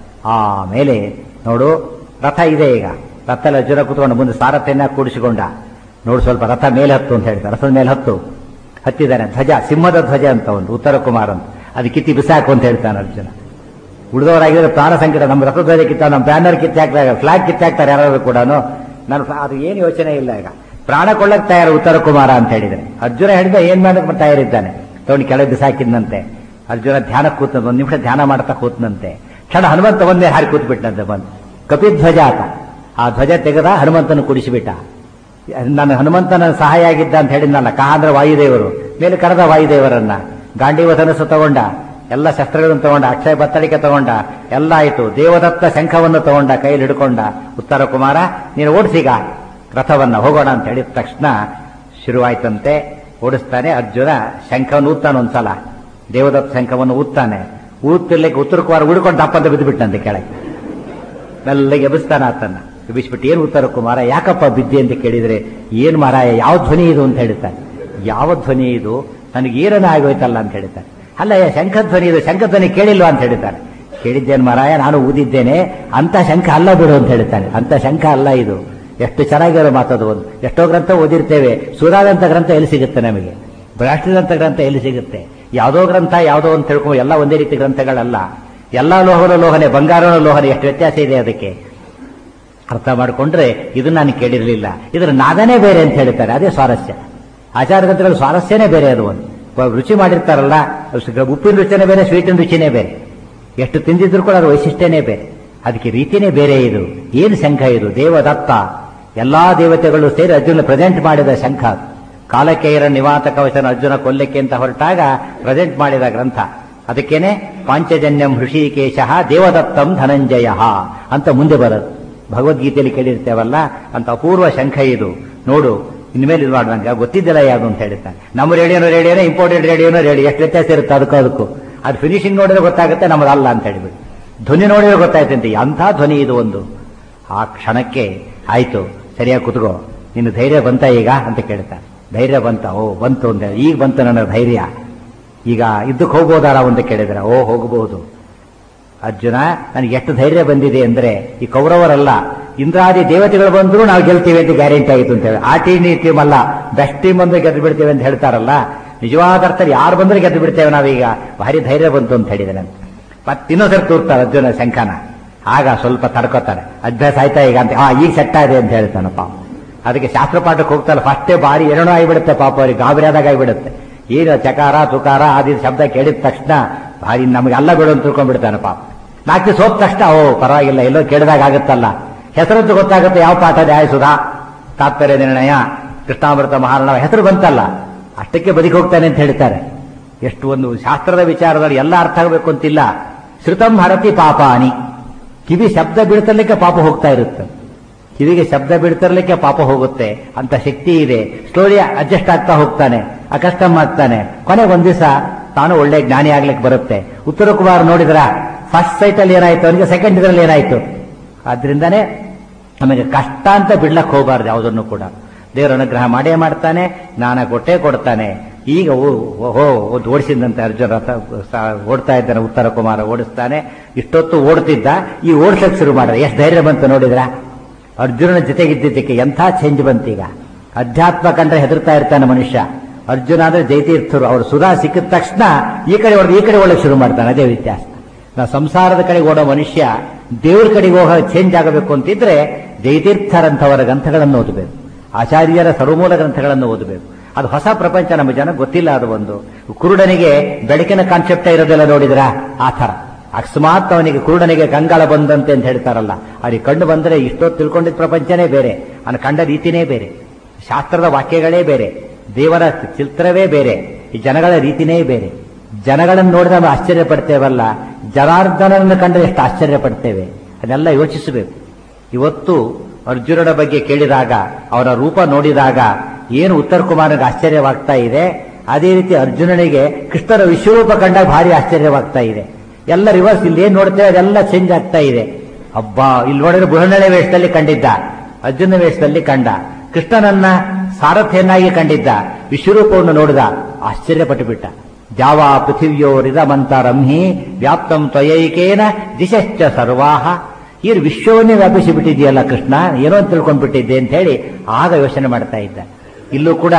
ಆಮೇಲೆ ನೋಡು ರಥ ಇದೆ ಈಗ ರಥದಲ್ಲಿ ಅರ್ಜುನ ಕುತ್ಕೊಂಡು ಮುಂದೆ ಸಾರಥ್ಯನ ಕೂಡಿಸಿಕೊಂಡ ನೋಡು ಸ್ವಲ್ಪ ರಥ ಮೇಲೆ ಹತ್ತು ಅಂತ ಹೇಳ್ತಾರೆ ರಥದ ಮೇಲೆ ಹತ್ತು ಹತ್ತಿದ್ದಾನೆ ಧ್ವಜ ಸಿಂಹದ ಧ್ವಜ ಅಂತ ಒಂದು ಉತ್ತರ ಕುಮಾರ್ ಅಂತ ಅದು ಕಿತ್ತಿ ಬಿಸಾಕು ಅಂತ ಹೇಳ್ತಾನೆ ಅರ್ಜುನ ಉಳಿದವರಾಗಿದ್ರೆ ಪ್ರಾಣ ಸಂಕಟ ನಮ್ಮ ರಥಧ್ವಜ ಕಿತ್ತ ನಮ್ಮ ಬ್ಯಾನರ್ ಕಿತ್ತಾಕ್ತಾರೆ ಫ್ಲಾಗ್ ಕಿತ್ತಾಕ್ತಾರೆ ಯಾರಾದ್ರೂ ಕೂಡ ನಾನು ಅದು ಏನು ಯೋಚನೆ ಇಲ್ಲ ಈಗ ಪ್ರಾಣ ಕೊಳ್ಳಕ್ ತಯಾರು ಉತ್ತರ ಕುಮಾರ ಅಂತ ಹೇಳಿದ್ರೆ ಅರ್ಜುನ ಹೇಳಿದ ಏನ್ ಮಾಡಕ್ ತಯಾರಿದ್ದಾನೆ ತಗೊಂಡು ಕೆಳಗೆ ಬಿಸಾಕಿದ್ನಂತೆ ಅರ್ಜುನ ಧ್ಯಾನ ಕೂತ ಒಂದು ನಿಮಿಷ ಧ್ಯಾನ ಮಾಡ್ತಾ ಕೂತ್ನಂತೆ ಕ್ಷಣ ಹನುಮಂತ ಒಂದೇ ಹಾರಿ ಕೂತ್ ಬಿಟ್ಟಂತೆ ಬಂದು ಕಪಿಧ್ವಜ ಆತ ಆ ಧ್ವಜ ತೆಗೆದ ಹನುಮಂತನ ಕುಡಿಸಿಬಿಟ್ಟ ನನ್ನ ಹನುಮಂತನ ಸಹಾಯ ಆಗಿದ್ದ ಅಂತ ಹೇಳಿದ್ನಲ್ಲ ಕಹ ಅಂದ್ರೆ ವಾಯುದೇವರು ಮೇಲೆ ಕರೆದ ವಾಯುದೇವರನ್ನ ಗಾಂಡೀವ ಧನಸ್ಸು ತಗೊಂಡ ಎಲ್ಲ ಶಸ್ತ್ರಗಳನ್ನು ತಗೊಂಡ ಅಕ್ಷಯ ಬತ್ತಳಿಕೆ ತಗೊಂಡ ಎಲ್ಲ ಆಯ್ತು ದೇವದತ್ತ ಶಂಖವನ್ನು ತಗೊಂಡ ಕೈಯಲ್ಲಿ ಹಿಡ್ಕೊಂಡ ಉತ್ತರ ಕುಮಾರ ನೀನು ಓಡಿಸಿಗ ರಥವನ್ನ ಹೋಗೋಣ ಅಂತ ಹೇಳಿದ ತಕ್ಷಣ ಶುರುವಾಯ್ತಂತೆ ಓಡಿಸ್ತಾನೆ ಅರ್ಜುನ ಶಂಖವನ್ನು ಊದ್ತಾನೆ ಒಂದ್ಸಲ ದೇವದತ್ತ ಶಂಖವನ್ನು ಊದ್ತಾನೆ ಊದ್ತಿರ್ಲಿಕ್ಕೆ ಉತ್ತರ ಕುಮಾರ ಉಡ್ಕೊಂಡು ತಪ್ಪಂತ ಬಿದ್ದು ಬಿಟ್ಟಂತೆ ಕೆಳಗೆ ಮೆಲ್ಲಗೆ ಎಬ್ಬಿಸ್ತಾನ ಆತನ್ನ ಎಬ್ಬಿಸ್ಬಿಟ್ಟು ಏನು ಉತ್ತರ ಕುಮಾರ ಯಾಕಪ್ಪ ಬಿದ್ದಿ ಅಂತ ಕೇಳಿದ್ರೆ ಏನ್ ಮಾರಾಯ ಯಾವ ಧ್ವನಿ ಇದು ಅಂತ ಹೇಳ್ತಾನೆ ಯಾವ ಧ್ವನಿ ಇದು ನನಗೆ ಏನನ್ನ ಆಗೋಯ್ತಲ್ಲ ಅಂತ ಹೇಳ್ತಾನೆ ಅಲ್ಲ ಶಂಖ ಧ್ವನಿ ಇದು ಶಂಖ ಧ್ವನಿ ಕೇಳಿಲ್ವಾ ಅಂತ ಹೇಳ್ತಾನೆ ಕೇಳಿದ್ದೇನೆ ಮಾರಾಯ ನಾನು ಊದಿದ್ದೇನೆ ಅಂತ ಶಂಖ ಅಲ್ಲ ಬಿಡು ಅಂತ ಹೇಳ್ತಾನೆ ಅಂತ ಶಂಖ ಅಲ್ಲ ಇದು ಎಷ್ಟು ಚೆನ್ನಾಗಿರೋ ಮಾತದು ಒಂದು ಎಷ್ಟೋ ಗ್ರಂಥ ಓದಿರ್ತೇವೆ ಸೂರ್ಯಾದಂತ ಗ್ರಂಥ ಎಲ್ಲಿ ಸಿಗುತ್ತೆ ನಮಗೆ ಬ್ರಾಷ್ಟ್ರದಂತ ಗ್ರಂಥ ಎಲ್ಲಿ ಸಿಗುತ್ತೆ ಯಾವುದೋ ಗ್ರಂಥ ಯಾವುದೋ ಅಂತ ತಿಳ್ಕೊಂಡು ಎಲ್ಲ ಒಂದೇ ರೀತಿ ಗ್ರಂಥಗಳಲ್ಲ ಎಲ್ಲ ಲೋಹನ ಲೋಹನೆ ಬಂಗಾರನ ಲೋಹನೆ ಎಷ್ಟು ವ್ಯತ್ಯಾಸ ಇದೆ ಅದಕ್ಕೆ ಅರ್ಥ ಮಾಡಿಕೊಂಡ್ರೆ ಇದು ನಾನು ಕೇಳಿರಲಿಲ್ಲ ಇದರ ನಾದನೇ ಬೇರೆ ಅಂತ ಹೇಳ್ತಾರೆ ಅದೇ ಸ್ವಾರಸ್ಯ ಆಚಾರ ಗ್ರಂಥಗಳ ಸ್ವಾರಸ್ಯನೇ ಬೇರೆ ಅದು ಒಂದು ವ- ರುಚಿ ಮಾಡಿರ್ತಾರಲ್ಲ ಅದು ಸ- ಉಪ್ಪಿನ ರುಚಿನೇ ಬೇರೆ ಸ್ವೀಟಿನ ರುಚಿನೇ ಬೇರೆ ಎಷ್ಟು ತಿಂದಿದ್ರು ಕೂಡ ಅದು ವೈಶಿಷ್ಟ್ಯನೇ ಬೇರೆ ಅದಕ್ಕೆ ರೀತಿನೇ ಬೇರೆ ಇದು ಏನು ಶಂಖ ಇದು ದೇವದತ್ತ ಎಲ್ಲಾ ದೇವತೆಗಳು ಸೇರಿ ಅರ್ಜುನ ಪ್ರೆಸೆಂಟ್ ಮಾಡಿದ ಶಂಖ ಅದು. ಕಾಲಕೇಯರ ನಿವಾತ ಕವಚನ ಅರ್ಜುನ ಕೊಲ್ಲಕ್ಕೆ ಅಂತ ಹೊರಟಾಗ ಪ್ರೆಸೆಂಟ್ ಮಾಡಿದ ಗ್ರಂಥ ಅದಕ್ಕೇನೆ ಪಾಂಚಜನ್ಯಂ ಹೃಷಿಕೇಶ ದೇವದತ್ತಂ ಧನಂಜಯ ಅಂತ ಮುಂದೆ ಬರೋದು ಭಗವದ್ಗೀತೆಯಲ್ಲಿ ಕೇಳಿರ್ತೇವಲ್ಲ ಅಂತ ಅಪೂರ್ವ ಶಂಖ ಇದು ನೋಡು ಇನ್ಮೇಲೆ ಇದು ಮಾಡು ನಂಗೆ ಗೊತ್ತಿದ್ದಿಲ್ಲ ಯಾವುದು ಅಂತ ಹೇಳ್ತಾನೆ ನಮ್ಮ ರೇಡಿಯೋನು ರೇಡಿಯೋನೇ ಇಂಪೋರ್ಟೆಡ್ ರೇಡಿಯೋನು ರೇಡಿಯೋ ಎಷ್ಟು ವ್ಯತ್ಯಾಸ ಇರುತ್ತೆ ಅದಕ್ಕೂ ಅದಕ್ಕೂ ಅದು ಫಿನಿಶಿಂಗ್ ನೋಡಿದ್ರೆ ಗೊತ್ತಾಗುತ್ತೆ ನಮ್ಮದಲ್ಲ ಅಂತ ಹೇಳಿಬಿಟ್ಟು ಧ್ವನಿ ನೋಡಿದ್ರೆ ಗೊತ್ತಾಯ್ತಂತೆ ಅಂಥ ಧ್ವನಿ ಇದು ಒಂದು ಆ ಕ್ಷಣಕ್ಕೆ ಆಯ್ತು ಸರಿಯಾಗಿ ಕುತ್ಕೋ ನಿನ್ನ ಧೈರ್ಯ ಬಂತ ಈಗ ಅಂತ ಕೇಳ್ತಾನೆ ಧೈರ್ಯ ಬಂತ ಓ ಬಂತು ಅಂತ ಹೇಳಿ. ಈಗ ಬಂತು ನನ್ನ ಧೈರ್ಯ ಈಗ ಇದ್ದಕ್ಕೆ ಹೋಗ್ಬೋದಾರ ಅಂತ ಕೇಳಿದ್ರೆ ಓ ಹೋಗಬಹುದು ಅರ್ಜುನ ನನಗೆ ಎಷ್ಟು ಧೈರ್ಯ ಬಂದಿದೆ ಅಂದ್ರೆ ಈ ಕೌರವರಲ್ಲ ಇಂದ್ರಾದಿ ದೇವತೆಗಳು ಬಂದ್ರು ನಾವು ಗೆಲ್ತೀವಿ ಅಂತ ಗ್ಯಾರಂಟಿ ಆಯಿತು ಅಂತ ಹೇಳಿ ಆ ಟೀಮ್ ಈ ಟೀಮ್ ಅಲ್ಲ ಬೆಸ್ಟ್ ಟೀಮ್ ಬಂದ್ರೆ ಗೆದ್ದು ಬಿಡ್ತೇವೆ ಅಂತ ಹೇಳ್ತಾರಲ್ಲ ನಿಜವಾದ ಅರ್ಥದಲ್ಲಿ ಯಾರು ಬಂದ್ರೆ ಗೆದ್ದು ಬಿಡ್ತೇವೆ ನಾವೀಗ ಭಾರಿ ಧೈರ್ಯ ಬಂತು ಅಂತ ಹೇಳಿದಾನೆ ಮತ್ತೆ ಇನ್ನೊಂದ್ಸರಿ ತೋರ್ತಾರೆ ಅರ್ಜುನ ಶಂಖನ ಆಗ ಸ್ವಲ್ಪ ತಡ್ಕೋತಾರೆ ಅಭ್ಯಾಸ ಆಯ್ತಾ ಈಗ ಅಂತ ಆ ಈಗ ಸೆಟ್ ಆಗಿದೆ ಅಂತ ಹೇಳ್ತಾನಪ್ಪ ಅದಕ್ಕೆ ಶಾಸ್ತ್ರ ಪಾಠಕ್ಕೆ ಹೋಗ್ತಾರೆ ಫಸ್ಟೇ ಬಾರಿ ಏನೋ ಆಗಿಬಿಡುತ್ತೆ ಪಾಪ ಅವ್ರಿಗೆ ಗಾಬರಿ ಆದಾಗ ಆಗಿಬಿಡುತ್ತೆ ಏನು ಚಕಾರ ತುಕಾರ ಆದಿ ಶಬ್ದ ಕೇಳಿದ ತಕ್ಷಣ ಭಾರಿ ನಮಗೆ ಅಲ್ಲ ಬಿಡು ಅಂತ ತಿಳ್ಕೊಂಡ್ಬಿಡ್ತಾನೆ ಪಾಪ ನಾಲ್ಕು ದಿವಸ ಹೋದ ತಕ್ಷಣ ಓ ಪರವಾಗಿಲ್ಲ ಎಲ್ಲೋ ಕೇಳಿದಾಗ ಆಗುತ್ತಲ್ಲ ಹೆಸರಂತೂ ಗೊತ್ತಾಗುತ್ತೆ ಯಾವ ಪಾಠ ನ್ಯಾಯ ಸುಧಾ ತಾತ್ಪರ್ಯ ನಿರ್ಣಯ ಕೃಷ್ಣಾಮೃತ ಮಹಾರಾಣ ಹೆಸರು ಬಂತಲ್ಲ ಅಷ್ಟಕ್ಕೆ ಬದುಕಿ ಹೋಗ್ತಾನೆ ಅಂತ ಹೇಳ್ತಾರೆ ಎಷ್ಟು ಒಂದು ಶಾಸ್ತ್ರದ ವಿಚಾರದಲ್ಲಿ ಎಲ್ಲ ಅರ್ಥ ಆಗಬೇಕು ಅಂತಿಲ್ಲ ಶ್ರುತಂ ಹರತಿ ಪಾಪಾನಿ ಕಿವಿ ಶಬ್ದ ಬೀಳ್ತರ್ಲಿಕ್ಕೆ ಪಾಪ ಹೋಗ್ತಾ ಇರುತ್ತೆ ಕಿವಿಗೆ ಶಬ್ದ ಬೀಳ್ತಿರ್ಲಿಕ್ಕೆ ಪಾಪ ಹೋಗುತ್ತೆ ಅಂತ ಶಕ್ತಿ ಇದೆ ಸ್ಲೋಲಿ ಅಡ್ಜಸ್ಟ್ ಆಗ್ತಾ ಹೋಗ್ತಾನೆ ಅಕಸ್ಟಮ್ ಆಗ್ತಾನೆ ಕೊನೆಗೆ ಒಂದ್ ದಿವಸ ತಾನು ಒಳ್ಳೆ ಜ್ಞಾನಿ ಆಗ್ಲಿಕ್ಕೆ ಬರುತ್ತೆ ಉತ್ತರ ಕುಮಾರ್ ನೋಡಿದ್ರ ಫಸ್ಟ್ ಸೈಟ್ ಅಲ್ಲಿ ಏನಾಯ್ತು ಅವನಿಗೆ ಸೆಕೆಂಡ್ ಇದರಲ್ಲಿ ಏನಾಯ್ತು ಆದ್ರಿಂದಾನೇ ನಮಗೆ ಕಷ್ಟ ಅಂತ ಬಿಡ್ಲಕ್ ಹೋಗಬಾರ್ದು ಯಾವುದನ್ನು ಕೂಡ ದೇವರ ಅನುಗ್ರಹ ಮಾಡೇ ಮಾಡ್ತಾನೆ ಜ್ಞಾನ ಕೊಟ್ಟೇ ಕೊಡ್ತಾನೆ ಈಗ ಓಹೋ ಓಡಿಸಿದಂತೆ ಅರ್ಜುನ ರಥ ಸ- ಓಡ್ತಾ ಇದ್ದಾನೆ ಉತ್ತರ ಕುಮಾರ ಓಡಿಸ್ತಾನೆ ಇಷ್ಟೊತ್ತು ಓಡ್ತಿದ್ದ ಈ ಓಡಿಸಕ್ ಶುರು ಮಾಡಿದ್ರೆ ಎಷ್ಟು ಧೈರ್ಯ ಬಂತು ನೋಡಿದ್ರ ಅರ್ಜುನನ ಜೊತೆಗಿದ್ದಿದ್ದಕ್ಕೆ ಎಂಥ ಚೇಂಜ್ ಬಂತೀಗ ಅಧ್ಯಾತ್ಮ ಕಂಡ್ರೆ ಹೆದರ್ತಾ ಇರ್ತಾನೆ ಮನುಷ್ಯ ಅರ್ಜುನ ಅಂದ್ರೆ ಜೈತೀರ್ಥರು ಅವರು ಸುಧಾ ಸಿಕ್ಕಿದ ತಕ್ಷಣ ಈ ಕಡೆ ಹೊಡೆದು ಈ ಕಡೆ ಒಳಗೆ ಶುರು ಮಾಡ್ತಾನೆ ಅದೇ ವ್ಯತ್ಯಾಸ ನಾವು ಸಂಸಾರದ ಕಡೆಗೆ ಓಡೋ ಮನುಷ್ಯ ದೇವ್ರ ಕಡೆಗೆ ಹೋಗ ಚೇಂಜ್ ಆಗಬೇಕು ಅಂತಿದ್ರೆ ಜೈತೀರ್ಥರಂಥವರ ಗ್ರಂಥಗಳನ್ನು ಓದಬೇಕು ಆಚಾರ್ಯರ ಸರ್ವಮೂಲ ಗ್ರಂಥಗಳನ್ನು ಓದಬೇಕು ಅದು ಹೊಸ ಪ್ರಪಂಚ ನಮ್ಮ ಜನ ಗೊತ್ತಿಲ್ಲ ಅದು ಒಂದು ಕುರುಡನಿಗೆ ಬೆಳಕಿನ ಕಾನ್ಸೆಪ್ಟ್ ಇರೋದೆಲ್ಲ ನೋಡಿದ್ರ ಆ ಥರ ಅಕಸ್ಮಾತ್ ಅವನಿಗೆ ಕುರುಡನಿಗೆ ಕಂಗಾಳ ಬಂದಂತೆ ಅಂತ ಹೇಳ್ತಾರಲ್ಲ ಅವ್ರಿಗೆ ಕಂಡು ಬಂದರೆ ಇಷ್ಟೊತ್ತು ತಿಳ್ಕೊಂಡಿದ್ದ ಪ್ರಪಂಚನೇ ಬೇರೆ ಅವನ ಕಂಡ ರೀತಿನೇ ಬೇರೆ ಶಾಸ್ತ್ರದ ವಾಕ್ಯಗಳೇ ಬೇರೆ ದೇವರ ಚಿತ್ರವೇ ಬೇರೆ ಈ ಜನಗಳ ರೀತಿನೇ ಬೇರೆ ಜನಗಳನ್ನು ನೋಡಿದ್ರೆ ನಾವು ಆಶ್ಚರ್ಯ ಪಡ್ತೇವಲ್ಲ ಜನಾರ್ದನನ್ನು ಕಂಡ್ರೆ ಎಷ್ಟು ಆಶ್ಚರ್ಯ ಪಡ್ತೇವೆ ಅದನ್ನೆಲ್ಲ ಯೋಚಿಸಬೇಕು ಇವತ್ತು ಅರ್ಜುನನ ಬಗ್ಗೆ ಕೇಳಿದಾಗ ಅವರ ರೂಪ ನೋಡಿದಾಗ ಏನು ಉತ್ತರ ಕುಮಾರನಿಗೆ ಆಶ್ಚರ್ಯವಾಗ್ತಾ ಇದೆ ಅದೇ ರೀತಿ ಅರ್ಜುನನಿಗೆ ಕೃಷ್ಣನ ವಿಶ್ವರೂಪ ಕಂಡಾಗ ಭಾರಿ ಆಶ್ಚರ್ಯವಾಗ್ತಾ ಇದೆ ಎಲ್ಲ ರಿವರ್ಸ್ ಇಲ್ಲಿ ಏನ್ ನೋಡ್ತೇವೆ ಅದೆಲ್ಲ ಚೇಂಜ್ ಆಗ್ತಾ ಇದೆ ಅಬ್ಬಾ ಇಲ್ಲಿ ನೋಡಿದ್ರೆ ಬೃಹಣ್ಣಳೆ ವೇಷದಲ್ಲಿ ಕಂಡಿದ್ದ ಅರ್ಜುನ ವೇಷದಲ್ಲಿ ಕಂಡ ಕೃಷ್ಣನನ್ನ ಸಾರಥ್ಯನಾಗಿ ಕಂಡಿದ್ದ ವಿಶ್ವರೂಪವನ್ನು ನೋಡಿದ ಆಶ್ಚರ್ಯಪಟ್ಟು ಬಿಟ್ಟ ದ್ಯಾವ ಪೃಥಿವ್ಯೋರಿದಮಂತ ರಂಹಿ ವ್ಯಾಪ್ತಂ ತ್ವಯೈಕೇನ ದಿಶಶ್ಚ ಸರ್ವಾಹ ಈ ವಿಶ್ವವನ್ನೇ ವ್ಯಾಪಿಸಿ ಬಿಟ್ಟಿದೆಯಲ್ಲ ಕೃಷ್ಣ ಏನೋ ಅಂತ ತಿಳ್ಕೊಂಡ್ಬಿಟ್ಟಿದ್ದೆ ಅಂತ ಹೇಳಿ ಆಗ ಯೋಚನೆ ಮಾಡ್ತಾ ಇದ್ದ ಇಲ್ಲೂ ಕೂಡ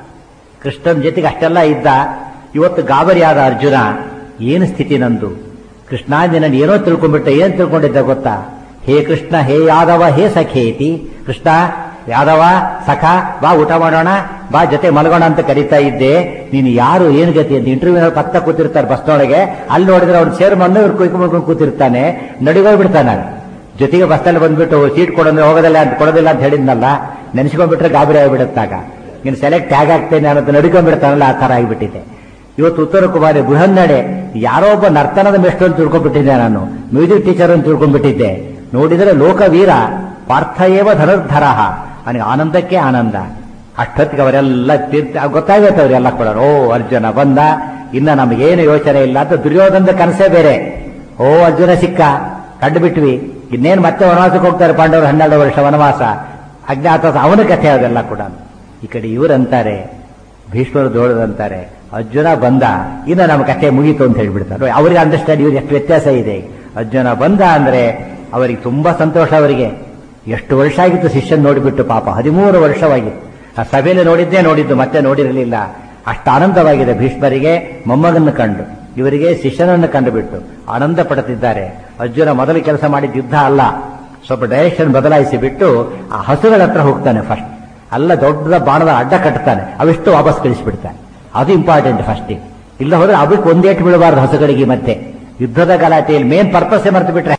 ಕೃಷ್ಣನ ಜೊತೆಗೆ ಅಷ್ಟೆಲ್ಲ ಇದ್ದ ಇವತ್ತು ಗಾಬರಿಯಾದ ಅರ್ಜುನ ಏನು ಸ್ಥಿತಿ ನಂದು ಕೃಷ್ಣ ನಿನ್ನ ಏನೋ ತಿಳ್ಕೊಂಡ್ಬಿಟ್ಟ ಏನ್ ತಿಳ್ಕೊಂಡಿದ್ದ ಗೊತ್ತಾ ಹೇ ಕೃಷ್ಣ ಹೇ ಯಾದವ ಹೇ ಸಖೇತಿ ಕೃಷ್ಣ ಯಾದವ ಸಖ ಬಾ ಊಟ ಮಾಡೋಣ ಬಾ ಜೊತೆ ಮಲಗೋಣ ಅಂತ ಕರೀತಾ ಇದ್ದೆ ನೀನು ಯಾರು ಏನು ಗತಿ ಅಂತ ಇಂಟರ್ವ್ಯೂನಲ್ಲಿ ಪಕ್ಕ ಕೂತಿರ್ತಾರೆ ಬಸ್ನೊಳಗೆ ಅಲ್ಲಿ ನೋಡಿದ್ರೆ ಅವ್ನು ಸೇರ್ ಮಣ್ಣು ಇವ್ರು ಕುಯ್ಕೊಂಡು ಕೂತಿರ್ತಾನೆ ನಡಿಗೋಗ್ಬಿಡ್ತಾನೆ ಜೊತೆಗೆ ಬಸ್ಸಲ್ಲಿ ಬಂದ್ಬಿಟ್ಟು ಸೀಟ್ ಕೊಡೋದ್ರೆ ಹೋಗೋದಿಲ್ಲ ಅಂತ ಕೊಡೋದಿಲ್ಲ ಅಂತ ಹೇಳಿದ್ನಲ್ಲ ನೆನೆಸ್ಕೊಂಡ್ಬಿಟ್ರೆ ಗಾಬರಿ ಆಗಿಬಿಡುತ್ತಾಗ ನೀನು ಸೆಲೆಕ್ಟ್ ಹೇಗಾಗ್ತೇನೆ ಅನ್ನೋದು ನಡ್ಕೊಂಡ್ಬಿಡ್ತಾನಲ್ಲ ಆ ಥರ ಆಗಿಬಿಟ್ಟಿದೆ ಇವತ್ತು ಉತ್ತರ ಕುಮಾರಿ ಬೃಹನ್ನಡೆ ಯಾರೋ ಒಬ್ಬ ನರ್ತನದ ಮೆಷ್ಟು ಅಂತ ತಿಳ್ಕೊಂಡ್ಬಿಟ್ಟಿದ್ದೆ ನಾನು ಮ್ಯೂಸಿಕ್ ಟೀಚರ್ ಅಂತ ತಿಳ್ಕೊಂಡ್ಬಿಟ್ಟಿದ್ದೆ ನೋಡಿದರೆ ಲೋಕವೀರ ಪಾರ್ಥ ಏವ ಧನುರ್ಧರ ಅವನಿಗೆ ಆನಂದಕ್ಕೆ ಆನಂದ ಅಷ್ಟೊತ್ತಿಗೆ ಅವರೆಲ್ಲ ತೀರ್ಥ ಗೊತ್ತಾಗುತ್ತೆ ಅವರೆಲ್ಲ ಕೂಡ ಓ ಅರ್ಜುನ ಬಂದ ಇನ್ನ ನಮಗೇನು ಯೋಚನೆ ಇಲ್ಲ ಅಂತ ದುರ್ಯೋಧನದ ಕನಸೇ ಬೇರೆ ಓ ಅರ್ಜುನ ಸಿಕ್ಕ ಕಂಡು ಬಿಟ್ವಿ ಇನ್ನೇನು ಮತ್ತೆ ವನವಾಸಕ್ಕೆ ಹೋಗ್ತಾರೆ ಪಾಂಡವರು ಹನ್ನೆರಡು ವರ್ಷ ವನವಾಸ ಅಜ್ಞಾತ ಅವನ ಕಥೆ ಅದೆಲ್ಲ ಕೂಡ ಈ ಕಡೆ ಇವರಂತಾರೆ ಭೀಷ್ಮರು ದೋಳದಂತಾರೆ ಅರ್ಜುನ ಬಂದ ಇನ್ನು ನಮ್ಮ ಕಥೆ ಮುಗೀತು ಅಂತ ಹೇಳ್ಬಿಡ್ತಾರೆ ಅವರಿಗೆ ಅಂಡರ್ಸ್ಟ್ಯಾಂಡ್ ಇವ್ರಿಗೆ ಎಷ್ಟು ವ್ಯತ್ಯಾಸ ಇದೆ ಅರ್ಜುನ ಬಂದ ಅಂದ್ರೆ ಅವರಿಗೆ ತುಂಬಾ ಸಂತೋಷ ಅವರಿಗೆ ಎಷ್ಟು ವರ್ಷ ಆಗಿತ್ತು ಶಿಷ್ಯನ್ ನೋಡಿಬಿಟ್ಟು ಪಾಪ ಹದಿಮೂರು ವರ್ಷವಾಗಿತ್ತು ಆ ಸಭೆಯಲ್ಲಿ ನೋಡಿದ್ದೇ ನೋಡಿದ್ದು ಮತ್ತೆ ನೋಡಿರಲಿಲ್ಲ ಅಷ್ಟು ಆನಂದವಾಗಿದೆ ಭೀಷ್ಮರಿಗೆ ಮೊಮ್ಮಗನ್ನು ಕಂಡು ಇವರಿಗೆ ಶಿಷ್ಯನನ್ನು ಕಂಡುಬಿಟ್ಟು ಆನಂದ ಪಡುತ್ತಿದ್ದಾರೆ ಅರ್ಜುನ ಮೊದಲು ಕೆಲಸ ಮಾಡಿದ ಯುದ್ಧ ಅಲ್ಲ ಸ್ವಲ್ಪ ಡೈರೆಕ್ಷನ್ ಬದಲಾಯಿಸಿ ಬಿಟ್ಟು ಆ ಹಸುಗಳ ಹತ್ರ ಹೋಗ್ತಾನೆ ಫಸ್ಟ್ ಅಲ್ಲ ದೊಡ್ಡ ಬಾಣದ ಅಡ್ಡ ಕಟ್ತಾನೆ ಅವಿಷ್ಟು ವಾಪಸ್ ಕಳಿಸಿಬಿಡ್ತಾನೆ ಅದು ಇಂಪಾರ್ಟೆಂಟ್ ಫಸ್ಟ್ ಇಲ್ಲ ಹೋದ್ರೆ ಅದಕ್ಕೆ ಒಂದೇಟು ಬೀಳಬಾರ್ದು ಹಸುಗಳಿಗೆ ಮತ್ತೆ ಯುದ್ಧದ ಗಲಾಟೆಯಲ್ಲಿ ಮೇನ್ ಪರ್ಪಸ್ ಮರೆತು ಬಿಟ್ರೆ